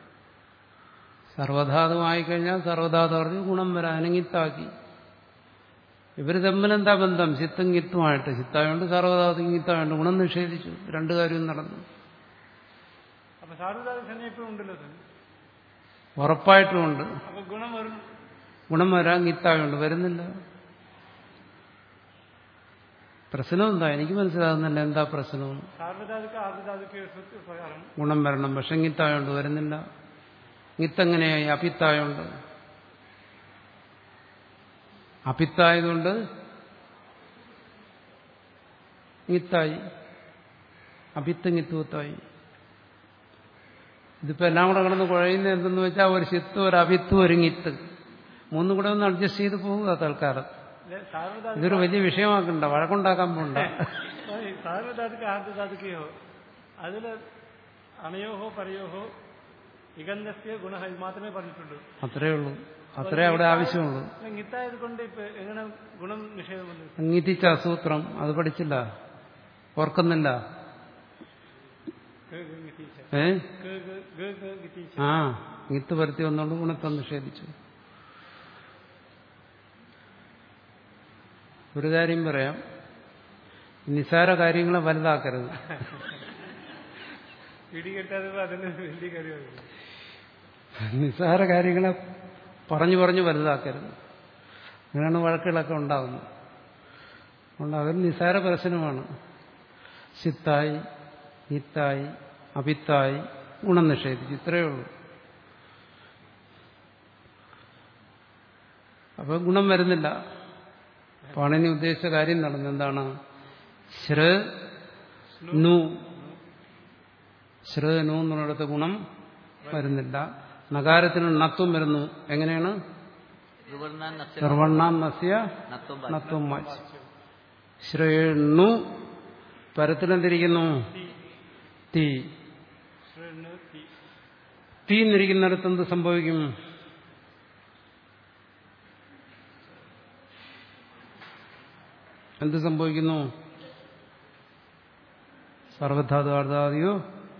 S2: സർവധാതുവായി കഴിഞ്ഞാൽ സർവധാതു പറഞ്ഞ് ഗുണം വരാൻ ഗിത്താക്കി ഇവർ തമ്മിലെന്താ ബന്ധം ചിത്തും ഗിത്തുമായിട്ട് ചിത്തായോണ്ട് സർവധാതു ഗിത്തായോണ്ട് ഗുണം നിഷേധിച്ചു രണ്ടു കാര്യവും നടന്നു
S3: അപ്പൊ സാർവധാതുക സംജ്ഞ ഇപ്പോഴും ഉണ്ടല്ലോ സാർ
S2: ഉറപ്പായിട്ടുമുണ്ട്
S3: അപ്പൊ ഗുണം വരും
S2: ഗുണം വരാൻ ഗിത്തായോണ്ട് വരുന്നില്ല പ്രശ്നം എന്താ എനിക്ക് മനസ്സിലാകുന്നില്ല എന്താ പ്രശ്നം
S3: സാർവധാതുക ആർദ്ധാതുക സൂത്ര പ്രകാരം
S2: ഗുണം വരണം പക്ഷെ ഗിത്തായോണ്ട് വരുന്നില്ല ഗിത്തെങ്ങനെയായി അപിത്തായോണ്ട് അപിത്തായതുകൊണ്ട് ഗിത്തായി അപിത്ത് ഗിത്തുവത്തായി ഇതിപ്പോ എല്ലാം കൂടെ കിടന്ന് കുഴയുന്ന എന്തെന്ന് വെച്ചാൽ ഒരു ചിത്ത് ഒരു അഭിത്ത് ഒരു ഗിത്ത് മൂന്നും കൂടെ ഒന്ന് അഡ്ജസ്റ്റ് ചെയ്ത് പോവുക തൽക്കാലം
S3: അല്ലെ, സാർവധാതുക
S2: ഇതൊരു വലിയ വിഷയമാക്കണ്ട വഴക്കുണ്ടാക്കാൻ പോണ്ട
S3: ഈ സാർവധാതുക ആർദ്ധാതുകയോ അതില് അണയോഹോ പരയോഹോ ഇഗന്ധസ്യ ഗുണ ഇത് മാത്രമേ പറഞ്ഞിട്ടുള്ളൂ
S2: അത്രേ ഉള്ളൂ അത്രേ അവിടെ ആവശ്യമുള്ളൂ
S3: ഗിത്തായത് കൊണ്ട് ഇപ്പൊ എങ്ങനെ ഗുണം നിഷേധം വന്നത്
S2: അംഗീതിച്ച അസൂത്രം അത് പഠിച്ചില്ല ഓർക്കുന്നില്ല
S3: ഗ, ഗ, ഗിത്തീച്ച.
S2: ഏ
S3: ഗ, ഗ, ഗ, ഗ, ഗിത്തീച്ച.
S2: ആ ഗിത്ത് വരുത്തി വന്നുകൊണ്ട് ഗുണത്തെ നിഷേധിച്ചു ഒരു കാര്യം പറയാം നിസാര കാര്യങ്ങളെ വലുതാക്കരുത്
S3: പിടികിട്ടാതെ അതിന് വലിയ കാര്യമാണ്
S2: നിസ്സാര കാര്യങ്ങളെ പറഞ്ഞു പറഞ്ഞു വലുതാക്കരുത് അങ്ങനെയാണ് വഴക്കുകളൊക്കെ ഉണ്ടാകുന്നത് അതുകൊണ്ട് അതൊരു നിസ്സാര പ്രശ്നമാണ് സിത്തായി നിത്തായി അഭിത്തായി ഗുണം നിഷേധിച്ചു ഇത്രയേ ഉള്ളൂ അപ്പൊ ഗുണം വരുന്നില്ല പാണിനി ഉദ്ദേശിച്ച കാര്യം നടന്നു എന്താണ് ശ്ര നു ശ്ര നു എന്നുള്ളിടത്ത് ഗുണം വരുന്നില്ല നഗാരത്തിന് നത്വം വരുന്നു എങ്ങനെയാണ്
S1: ത്രിവർണ്ണാൻ നസ്യ
S2: നിർവണ്ണാം നസ്യ
S1: നത്വം
S2: നത്വം മാച്ച് ശ്രേണു പരത്തിലെന്തിരിക്കുന്നു തീ
S3: ശ്രേണു തി.
S2: തീ എന്നിരിക്കുന്നിടത്ത് എന്ത് സംഭവിക്കും എന്ത് സംഭവിക്കുന്നു സർവധാതു അർദ്ധാദിയോ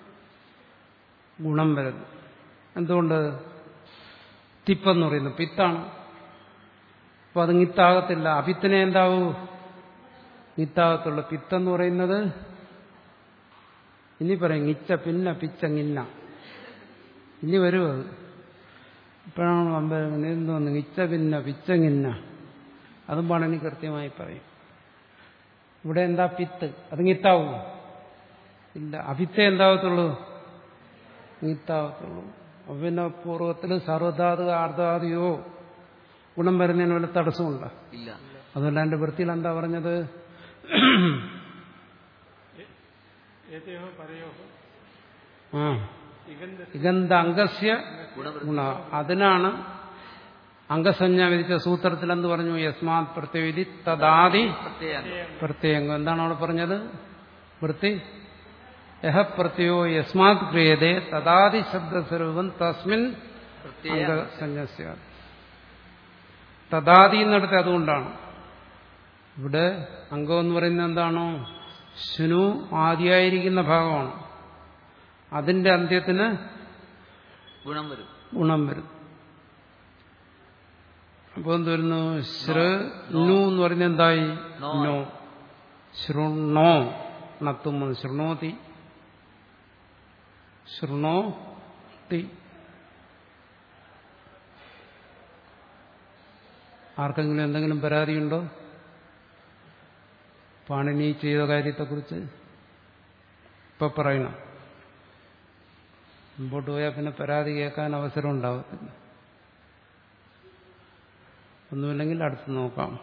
S2: ഗുണം വരുന്നു എന്തുകൊണ്ട് തിപ്പെന്ന് പറയുന്നു പിത്താണ് അപ്പൊ അത് നിത്താകത്തില്ല അപിത്തിനെ എന്താവൂ നിത്താകത്തുള്ളൂ പിത്തെന്ന് പറയുന്നത് ഇനി പറയും നിച്ച പിന്ന പിച്ച നിന്ന ഇനി വരും അത് ഇപ്പോഴാണ് അമ്പലം എന്തോന്ന് നിച്ച പിന്ന പിച്ച നിന്ന അതും പാണനി കൃത്യമായി പറയും ഇവിടെ എന്താ പിത്ത് അത് നിത്താവും ഇല്ല അഭിത്തേ എന്താകത്തുള്ളൂ നിത്താകത്തുള്ളൂ അപ്പൊ പിന്നെ പൂർവ്വത്തിൽ സർവധാതു ആർദ്ധാദിയോ ഗുണം വരുന്നതിന് വല്ല തടസ്സമുണ്ടോ
S1: ഇല്ല
S2: അതുകൊണ്ട് എന്റെ വൃത്തിയിൽ എന്താ പറഞ്ഞത്
S3: ഏതയോ പറയോ
S2: ആ
S3: ഇഗന്ധ
S2: ഇഗന്ധ അംഗസ്യ
S1: ഗുണവൃത്തി
S2: ഗുണ അതിനാണ് അംഗസഞ്ജ വിധിച്ച സൂത്രത്തിൽ എന്ത് പറഞ്ഞു യസ്മാത് പ്രത്യവിധി തദാതി
S1: പ്രത്യേകം
S2: പ്രത്യയംഗം എന്താണ് അവിടെ പറഞ്ഞത് വൃത്തി യഹ പ്രത്യോ യസ്മാത് ക്രിയതേ തദാതി ശബ്ദസ്വരൂപം തസ്മിൻ
S1: പ്രത്യേക
S2: അംഗസഞ്ജസ്യ തദാതി എന്നിടത്ത് അതുകൊണ്ടാണ് ഇവിടെ അംഗം എന്ന് പറയുന്നത് എന്താണോ ശുനു ആദിയായിരിക്കുന്ന ഭാഗമാണ് അതിന്റെ അന്ത്യത്തിന്
S1: ഗുണം വരും
S2: ഗുണം വരും അപ്പൊ എന്ത് വരുന്നു ശ്ര നു എന്ന് പറയുന്നത് എന്തായി
S1: നോ.
S2: നോ ശൃണോ നത്തും വന്നു. ശൃണോതി ശൃണോ തി ആർക്കെങ്കിലും എന്തെങ്കിലും പരാതിയുണ്ടോ പാണിനി ചെയ്ത കാര്യത്തെക്കുറിച്ച് ഇപ്പൊ പറയണം മുമ്പോട്ട് പോയാൽ പിന്നെ പരാതി കേൾക്കാൻ അവസരം ഉണ്ടാവത്തില്ല ഒന്നുമില്ലെങ്കിൽ അടുത്ത് നോക്കാം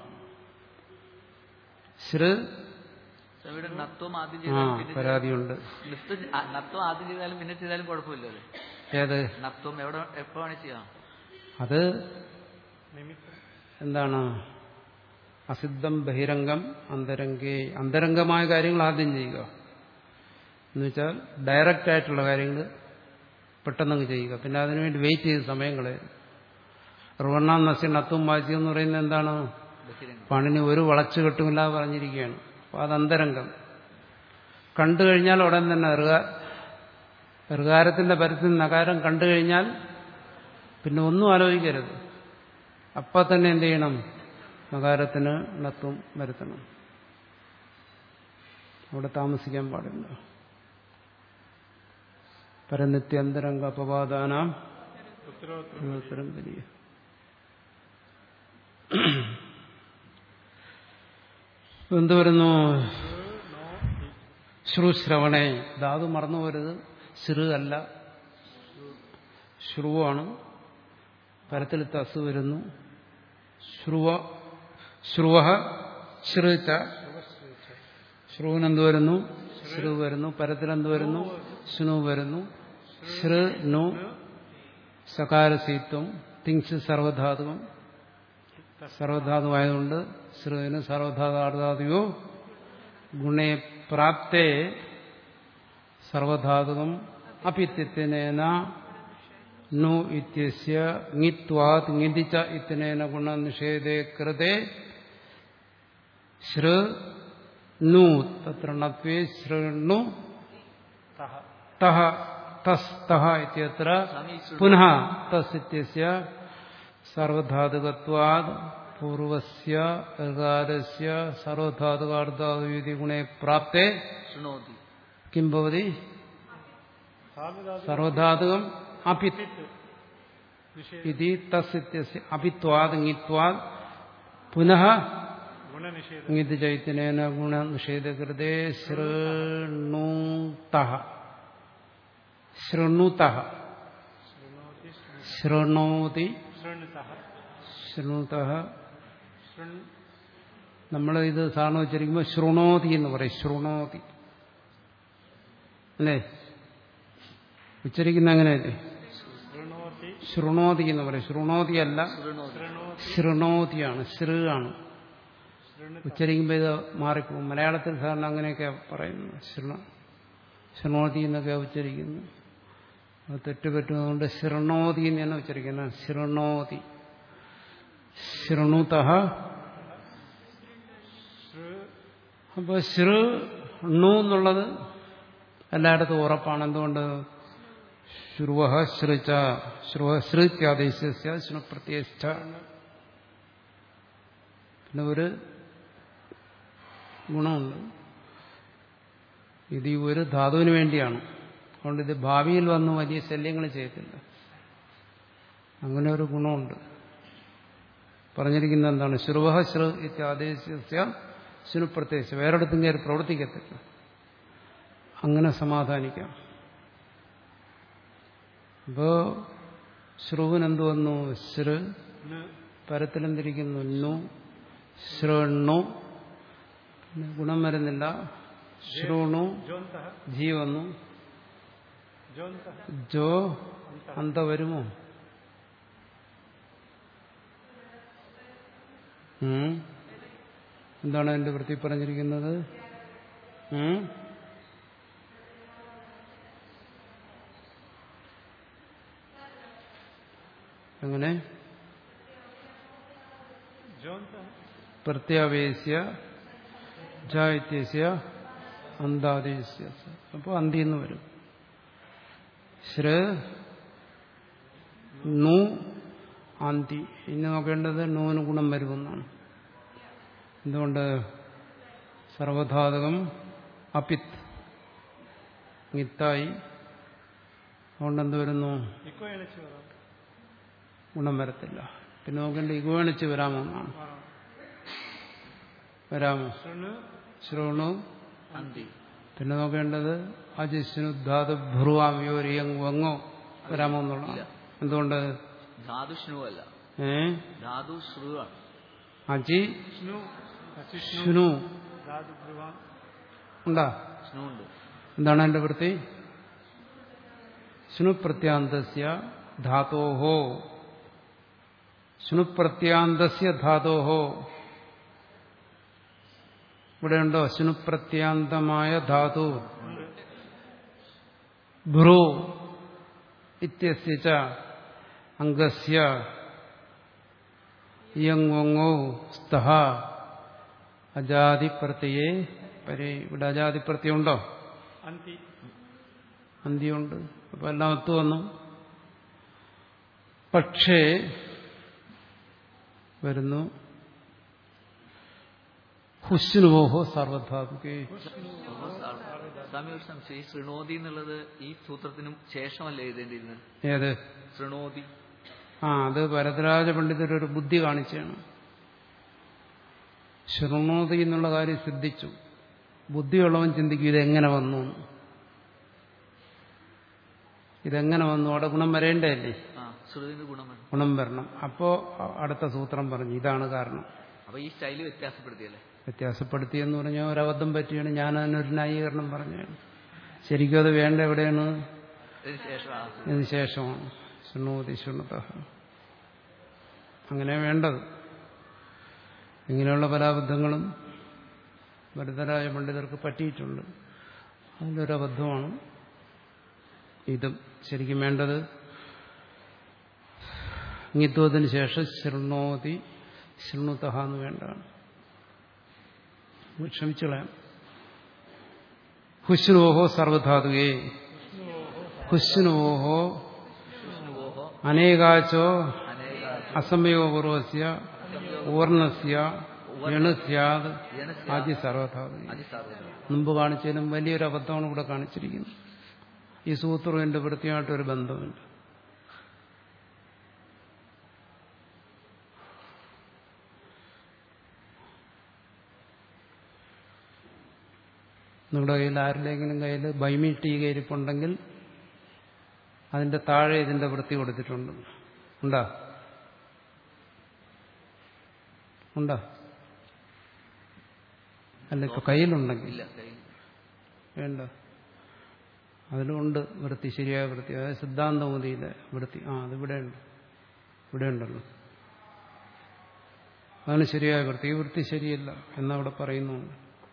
S2: ശ്ര്
S1: ഇവിടെ നത്വം ആദ്യം
S2: ആ
S1: ചെയ്താലും പിന്നെ
S2: പരാതിയുണ്ട്
S1: നൃത്തം ആ, നത്വം ആദ്യം ചെയ്താലും പിന്നെ ചെയ്താലും കുഴപ്പമില്ലല്ലോ
S2: ഏത്
S1: നത്വം എവിടെ എപ്പോഴാണ് ചെയ്യാം
S2: അത്
S3: നിമിത്തം
S2: എന്താണ് അസിദ്ധം ബഹിരംഗം അന്തരംഗേ അന്തരംഗമായ കാര്യങ്ങൾ ആദ്യം ചെയ്യുക എന്നുവെച്ചാൽ ഡയറക്റ്റ് ആയിട്ടുള്ള കാര്യങ്ങൾ പെട്ടെന്നങ്ങ് ചെയ്യുക പിന്നെ അതിനുവേണ്ടി വെയിറ്റ് ചെയ്ത് സമയം കളയും റുവണ്ണാം നസ്യൻ അത്തും വാച്ചി എന്ന് പറയുന്നത് എന്താണ്
S1: ബഹിരംഗം
S2: പണിന് ഒരു വളച്ചു കെട്ടുമില്ലാതെ പറഞ്ഞിരിക്കുകയാണ് അപ്പോൾ അത് അന്തരംഗം കണ്ടു കഴിഞ്ഞാൽ ഉടൻ തന്നെ ഋകാരത്തിന്റെ പരത്തിൽ നകാരം കണ്ടു കഴിഞ്ഞാൽ പിന്നെ ഒന്നും ആലോചിക്കരുത് അപ്പം തന്നെ എന്ത് ചെയ്യണം നകാരത്തിന് ണത്വം വരുത്തണം അവിടെ താമസിക്കാൻ പാടില്ല പരനിത്യന്തരംഗ അപവാദാനാം
S3: ഉത്തരോത്തരം
S2: ഉത്തരം വലിയ എന്ത് വരുന്നു ശ്രുശ്രവണേ ധാതു മറന്നു പോരുത് ശ്രു അല്ല ശ്രുവാണ് പരത്തിൽ തസ് വരുന്നു ശ്രുവ ശ്രുവ ശ്രുച്ച ശ്രുവിനെന്ത് വരുന്നു ശ്രു വരുന്നു പരത്തിലെന്ത് വരുന്നു ശ്നു വരുന്നു ശ്രു നു സകാരസീത്വം തിങ്സ് സർവധാതുകം സർവധാതുവായതുകൊണ്ട് ശ്രുവിന് സർവധാതാർധാതുയോ ഗുണേ പ്രാപ്തേ സർവധാതുകം അപിത്യത്തിനേന നു ഇത്യസ്യ ങ്ങിത്വാത് ങ്ങിതിച്ച ഇത്യനേന ഗുണനിഷേധേ കൃതേ ശ്രു നു തത്ര ണത്വേ ശൃണു
S3: തഹ
S2: തഹ തസ് തഹ ഇത്യത്ര
S1: സ്വാമി
S2: പുനഃ തസ് ഇത്യസ്യ സർവധാതുകത്വാത് പൂർവസ്യ ഋകാരസ്യ സർവധാതുകാർദ്ധാതുതി ഗുണേ പ്രാപ്തേ
S1: ശൃണോതി
S2: കിം ഭവതി
S3: സാധുധാതു
S2: സർവധാതുകം അപിത്
S3: നിഷേധ
S2: ഇതി തസ്യത്യസ്യ അപിത്വാദ് ഇങ്ങിത്വാദ് പുനഃ
S3: ഗുണനിഷേധ
S2: ഇങ്ങിത് ചൈത്തന്യേന ഗുണനിഷേധകൃതേ ശൃണൂത ശൃണുത
S3: ശൃണോതി
S2: ശൃണോതി
S3: ശൃണുതഃ
S2: ശൃണുത
S3: ശൃൺ
S2: നമ്മൾ ഇത് സാധാരണ ഉച്ചരിക്കുമ്പോൾ ശൃണോതി എന്ന് പറയും ശൃണോതി അല്ലേ ഉച്ചരിക്കുന്ന അങ്ങനെയല്ലേ
S3: ശൃണോതി
S2: ശൃണോതി എന്ന് പറയും ശൃണോതി അല്ല
S1: ശൃണോതി
S3: ശൃണോതി
S2: ശൃണോതിയാണ് ശ്രീ ആണ്
S3: ശൃണുത
S2: ഉച്ചരിക്കുമ്പോൾ ഇത് മാറിപ്പോകും മലയാളത്തിൽ സാധാരണ അങ്ങനെയൊക്കെ പറയുന്നു ശൃണ ശൃണോതി എന്നൊക്കെ ഉച്ചരിക്കുന്നു അത് തെറ്റുപറ്റുന്നതുകൊണ്ട് ശൃണോതി എന്ന് തന്നെ ഉച്ചരിക്കുന്നത് ശൃണോതി ശൃണുത
S3: ശൃ
S2: അപ്പോൾ ശൃണു എന്നുള്ളത് എല്ലായിടത്തും ഉറപ്പാണ് എന്തുകൊണ്ട് ശ്രുവ ശ്രുച ശ്രുവ ശ്രുത്യാദേശ ശൃണുപ്രത്യേഷ്ഠ പിന്നെ ഒരു ഗുണമുണ്ട് ഇത് ഈ ഒരു ധാതുവിന് വേണ്ടിയാണ് അതുകൊണ്ട് ഇത് ഭാവിയിൽ വന്ന് വലിയ ശല്യങ്ങൾ ചെയ്യത്തില്ല അങ്ങനെ ഒരു ഗുണമുണ്ട് പറഞ്ഞിരിക്കുന്നത് എന്താണ് ശ്രുവ ശ്രു ഇത്യാദേശ ശുനുപ്രത്യേകിച്ച് വേറെടുത്തും കയറി പ്രവർത്തിക്കത്തില്ല അങ്ങനെ സമാധാനിക്കാം അപ്പോ ശ്രുവിന് എന്ത് വന്നു ശ്രു
S3: ന്
S2: പരത്തിലെന്തിരിക്കുന്നു നു ശൃണു പിന്നെ ഗുണം വരുന്നില്ല ശൃണു
S3: ജോന്തഃ
S2: ജി വന്നു
S3: ജോന്തഃ
S2: ജോ അന്ത വരുമോ ഉം? എന്താണ് എന്റെ വൃത്തി പറഞ്ഞിരിക്കുന്നത് ഉം? എങ്ങനെ
S3: ജോന്തഃ
S2: പ്രത്യാവേശ്യ ജാത്യസ്യ അന്താദേശ്യ അപ്പോൾ അന്തി എന്ന് വരും ശ്ര നു അന്തി ഇനി നോക്കേണ്ടത് നൂന് ഗുണം വരുമെന്നാണ് എന്തുകൊണ്ട് സർവധാതകം അപിത് മിത്തായി അതുകൊണ്ട് എന്ത് വരുന്നു
S3: ഇക്കോ എണിച്ചു വരാം
S2: ഗുണം വരത്തില്ല പിന്നെ നോക്കേണ്ട ഇഗോണിച്ച് വരാമോ എന്നാണ്
S3: ആ.
S2: വരാമോ
S3: ശൃണു
S2: ശ്രവണു
S1: അന്തി
S2: പിന്നെ നോക്കേണ്ടത് അജിസ്നു ധാതു ഭ്രുവാം യോരിയങ് വങ്ങോ വരാമോ എന്നുള്ളതാണ് എന്തുകൊണ്ട്
S1: ധാതു ശ്നു അല്ല
S2: ഏ
S1: ധാതു ശ്രു ആണ്
S2: അജി
S3: വിഷ്ണു അശിഷ്ണു
S2: ശുനു
S3: ധാതു ധ്രുവം
S2: ഉണ്ടാ
S1: ശ്നു ഉണ്ട്
S2: എന്താണ് എന്റെ വൃത്തി ശുനു പ്രത്യാന്തസ്യ ധാതോഹോ ശുനു പ്രത്യാന്തസ്യ ധാതോഹോ ഇവിടെയുണ്ടോ ശുനു പ്രത്യാന്തമായ ധാതു ഭ്രൂ ഇത്യസ്യ ച അംഗസ്യ യങ്ങോ സ്തഹ അജാതിപ്രത്യയെ പരേ ഇവിടെ അജാതിപ്രത്യം ഉണ്ടോ
S3: അന്തി
S2: അന്തിയുണ്ട് അപ്പൊ എല്ലാം ഒത്തു വന്നു പക്ഷേ വരുന്നു ഹുസ്നുവോഹോ സർവധാതുക്കേ
S1: സ്വാമി ഒരു സംശയം ഈ ശൃണോതി എന്നുള്ളത് ഈ സൂത്രത്തിനും ശേഷമല്ലേ എഴുതേണ്ടിയിരുന്നത്
S2: ഏത്
S1: ശൃണോതി
S2: ആ അത് ഭരതരാജ പണ്ഡിതരൊരു ബുദ്ധി കാണിച്ചാണ് ശൃണോതി എന്നുള്ള കാര്യം സിദ്ധിച്ചു ബുദ്ധിയുള്ളവൻ ചിന്തിക്കും ഇതെങ്ങനെ വന്നു എന്ന്. ഇതെങ്ങനെ വന്നു അവിടെ ഗുണം വരേണ്ടതല്ലേ
S1: ആ ശ്രുതിന് ഗുണം വേണം
S2: ഗുണം വരണം അപ്പോ അടുത്ത സൂത്രം പറഞ്ഞു ഇതാണ് കാരണം
S1: അപ്പൊ ഈ സ്റ്റൈല് വ്യത്യാസപ്പെടുത്തിയല്ലേ
S2: വ്യത്യാസപ്പെടുത്തിയെന്ന് പറഞ്ഞാൽ ഒരബദ്ധം പറ്റിയാണ് ഞാൻ അതിനൊരു ന്യായീകരണം പറഞ്ഞാണ് ശരിക്കും അത് വേണ്ട എവിടെയാണ്
S1: ഇതിന് ശേഷം ആ
S2: ഇതിന് ശേഷമാണ് ശൃണോതി ശൃണത അങ്ങനെ വേണ്ടത് ഇങ്ങനെയുള്ള പല അബദ്ധങ്ങളും ഭരതരായ പണ്ഡിതർക്ക് പറ്റിയിട്ടുണ്ട് അതിലൊരബദ്ധമാണ് ഇതും ശരിക്കും വേണ്ടത് ഇങ്ങിത്വത്തിന് ശേഷം ശൃണോതി ശൃണുതഹ എന്ന് വേണ്ടതാണ് ക്ഷമിച്ചു കളയാം ഹുസ്നുവോഹോ സർവധാതുകേ ഹുസ്നുവോഹോ
S1: വിഷ്ണുവോഹോ
S2: അനേകാച്ചോ
S1: അനേക
S2: അസമയോപൂർവസ്യ ഊർണസ്യ എണുസ്യാത്
S1: ജനസ്യ
S2: ആദ്യ സർവധാതു
S1: അതിസാർവ്വത
S2: മുമ്പ് കാണിച്ചതിലും വലിയൊരു അബദ്ധമാണ് ഇവിടെ കാണിച്ചിരിക്കുന്നത് ഈ സൂത്രവും എന്റെ വൃത്തിയായിട്ടൊരു ബന്ധമില്ല നിങ്ങളുടെ കയ്യിൽ ആരുടെയെങ്കിലും കയ്യിൽ ബൈമി ടീക ഇരിപ്പുണ്ടെങ്കിൽ അതിന്റെ താഴെ ഇതിന്റെ വൃത്തി കൊടുത്തിട്ടുണ്ട് ഉണ്ടാ ഉണ്ടാ അല്ല ഇപ്പൊ കയ്യിലുണ്ടെങ്കിൽ
S1: ഇല്ല കയ്യിൽ
S2: വേണ്ട അതിലുണ്ട് വൃത്തി ശരിയായ വൃത്തി അതായത് സിദ്ധാന്തമതിയിലെ വൃത്തി ആ അതിവിടെ ഉണ്ട് ഇവിടെ ഉണ്ടല്ലോ അതാണ് ശരിയായ വൃത്തി ഈ വൃത്തി ശരിയല്ല എന്നവിടെ പറയുന്നുണ്ട്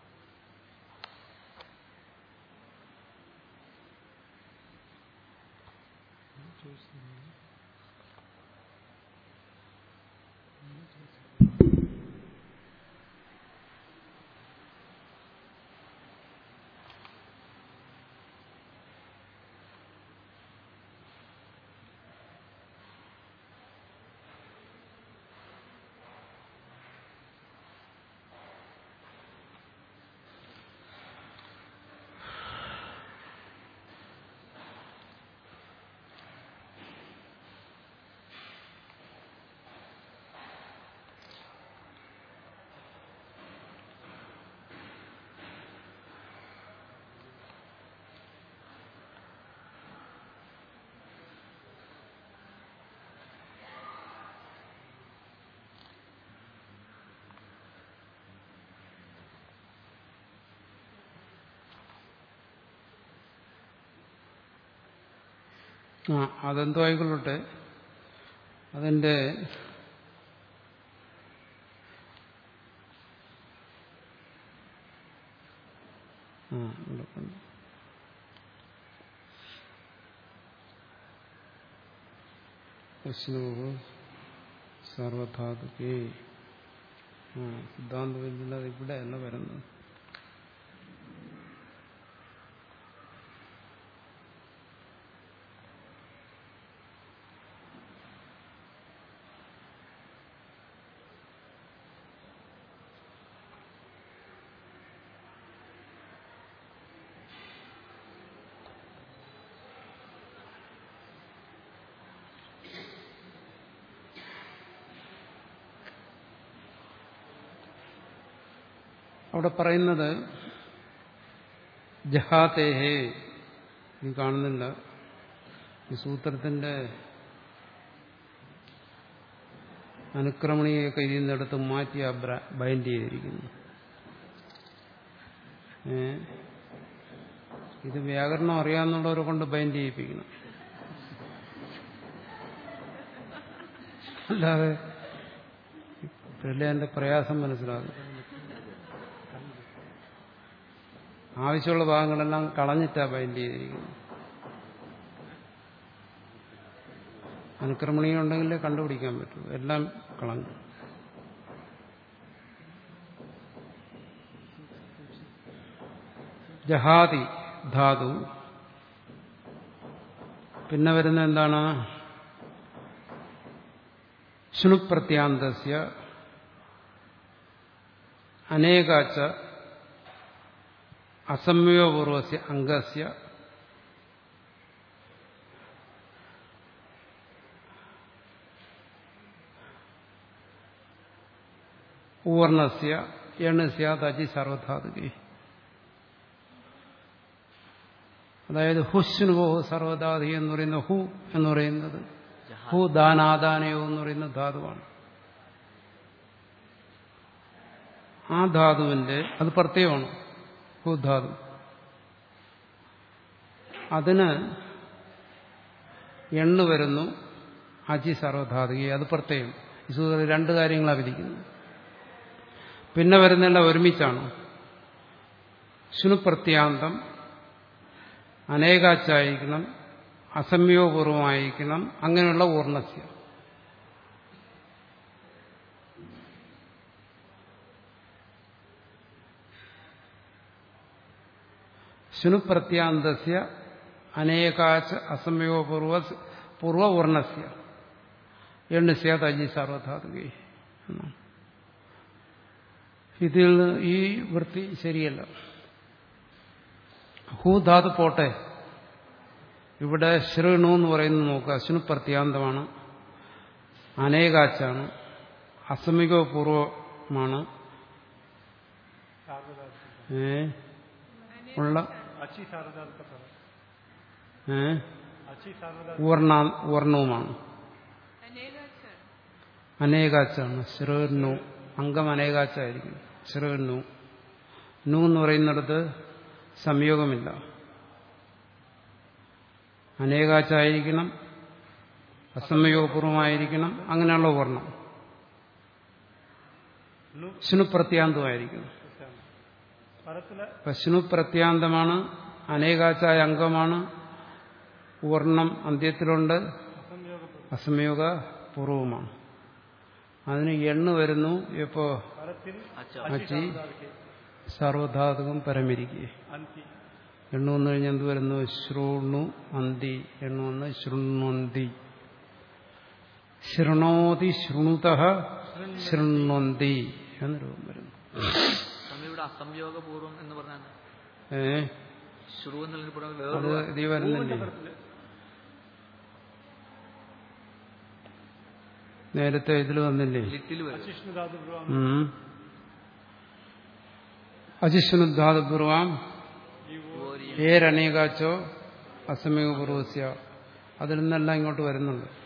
S2: ആ അതെന്തോ ആയിക്കൊള്ളട്ടെ അതിന്റെ ആ ഇവിടെ കണ്ടു. വിഷ്ണു സർവധാതുക്കേ ആ സിദ്ധാന്തം അത് ഇവിടെ അല്ല വരുന്നത് അവിടെ പറയുന്നത് ജഹാതേഹേ നീ കാണുന്നില്ല ഈ സൂത്രത്തിന്റെ അനുക്രമണിയൊക്കെ ഇതിൽ നിന്നെടുത്ത് മാറ്റി ആ ബൈൻഡ് ചെയ്തിരിക്കുന്നു ഏ ഇത് വ്യാകരണം അറിയാവുന്നവരെ കൊണ്ട് ബൈൻഡ് ചെയ്യിപ്പിക്കണം അല്ലാതെ ഇപ്പോഴല്ലേ എന്റെ പ്രയാസം മനസ്സിലാകും ആവശ്യമുള്ള ഭാഗങ്ങളെല്ലാം കളഞ്ഞിട്ടാ ബൈൻഡ് ചെയ്തിരിക്കുന്നത് അനുക്രമണീയം ഉണ്ടെങ്കിലേ കണ്ടുപിടിക്കാൻ പറ്റൂ എല്ലാം കളഞ്ഞു ജഹാതി ധാതു പിന്നെ വരുന്ന എന്താണ് ശുണുപ്രത്യാന്തസ്യ അനേകാച്ച അസംയോഗപൂർവസ്യ അംഗസ്യ ഊർണസ്യ എണ്ണസ്യ തജി സർവധാതുകി അതായത് ഹുസ്നുവോ സർവധാതി എന്ന് പറയുന്ന ഹു എന്ന് പറയുന്നത് ഹു ദാനാദാനയോ എന്ന് പറയുന്ന ധാതുവാണ് ആ ധാതുവിന്റെ അത് പ്രത്യേകമാണ് ഹു ധാതു അതിന് എണ്ണു വരുന്നു അജി സർവധാതുകി അത് പ്രത്യേകം ഈ സൂത്രത്തിൽ രണ്ട് കാര്യങ്ങളാണ് വിധിക്കുന്നത് പിന്നെ വരുന്നെല്ലാം ഒരുമിച്ചാണ് ശുനുപ്രത്യാന്തം അനേകാച്ചായിരിക്കണം അസംയോഗപൂർവമായിരിക്കണം അങ്ങനെയുള്ള ഊർണസ്യ ശുനുപ്രത്യാന്തസ്യ അനേകാച്ച അസംയോഗപൂർവ പൂർവ ഊർണസ്യ എണ്ണസ്യ തജി സർവധാതുകി എന്നാണ് ഇതിൽ ഈ വൃത്തി ശരിയല്ല ഹൂ ധാതു പോട്ടെ ഇവിടെ ശൃണു എന്ന് പറയുന്നത് നോക്കുക അശ്നു പ്രത്യാന്തമാണ് അനേകാച്ചാണ് അസമികപൂർവമാണ്
S3: സാർവധാതുക
S2: ഏ ഉള്ള
S3: അച്ചി സാർവധാതുക പദം
S2: ഏ
S3: അച്ചി സാർവധാതുക
S2: ഊർണ ഊർണവുമാണ് അനേകാച്ചാണ് ശൃണു അംഗം അനേകാച്ചായിരിക്കും ശൃണു നു എന്ന് പറയുന്നിടത്ത് സംയോഗമില്ല അനേകാച്ചായിരിക്കണം അസംയോഗപൂർവമായിരിക്കണം അങ്ങനെയുള്ള വർണ്ണം
S3: നു
S2: ശിനു പ്രത്യാന്തമായിരിക്കണം
S3: പദത്തിലെ
S2: പശുനു പ്രത്യാന്തമാണ് അനേകാച്ചായ അംഗമാണ് വർണ്ണം അന്ത്യത്തിലുണ്ട്
S3: അസംയോഗ
S2: അസംയോഗ പൂർവമാണ് അതിന് എണ്ണു വരുന്നു ഇപ്പോ
S3: പദത്തിൽ
S1: അച്ച
S2: അച്ചി
S3: സാർവധാതുക
S2: സർവധാതുകം പരമിരിക്കുക
S3: അന്തി
S2: എണ്ണു വന്നു കഴിഞ്ഞാൽ എന്ത് വരുന്നു ശൃണു അന്തി എണ്ണു വന്ന് ശൃണ്വന്തി ശൃണോതി ശൃണുത ശൃണ്വന്തി എന്ന് രൂപം വരുന്നു
S1: സ്വാമി ഇവിടെ അസംയോഗപൂർവം എന്ന് പറഞ്ഞാൽ
S2: ഏ
S1: ശ്രു എന്നുള്ളതിന് പുറമെ
S2: അത്
S1: വേറൊരു
S2: ഇതീ വരുന്നില്ലേ നേരത്തെ ഇതിൽ വന്നില്ലേ
S1: ലിറ്റിൽ വരും
S3: അശിഷ്ണുധാതു
S2: ഉം. അജിഷ്ണുദ്ധാതപൂർവാം
S1: ഓരി
S2: ഏരനേകാച്ചോ അസമീപ പൂർവസ്യ അതിൽ നിന്നെല്ലാം ഇങ്ങോട്ട് വരുന്നുണ്ട്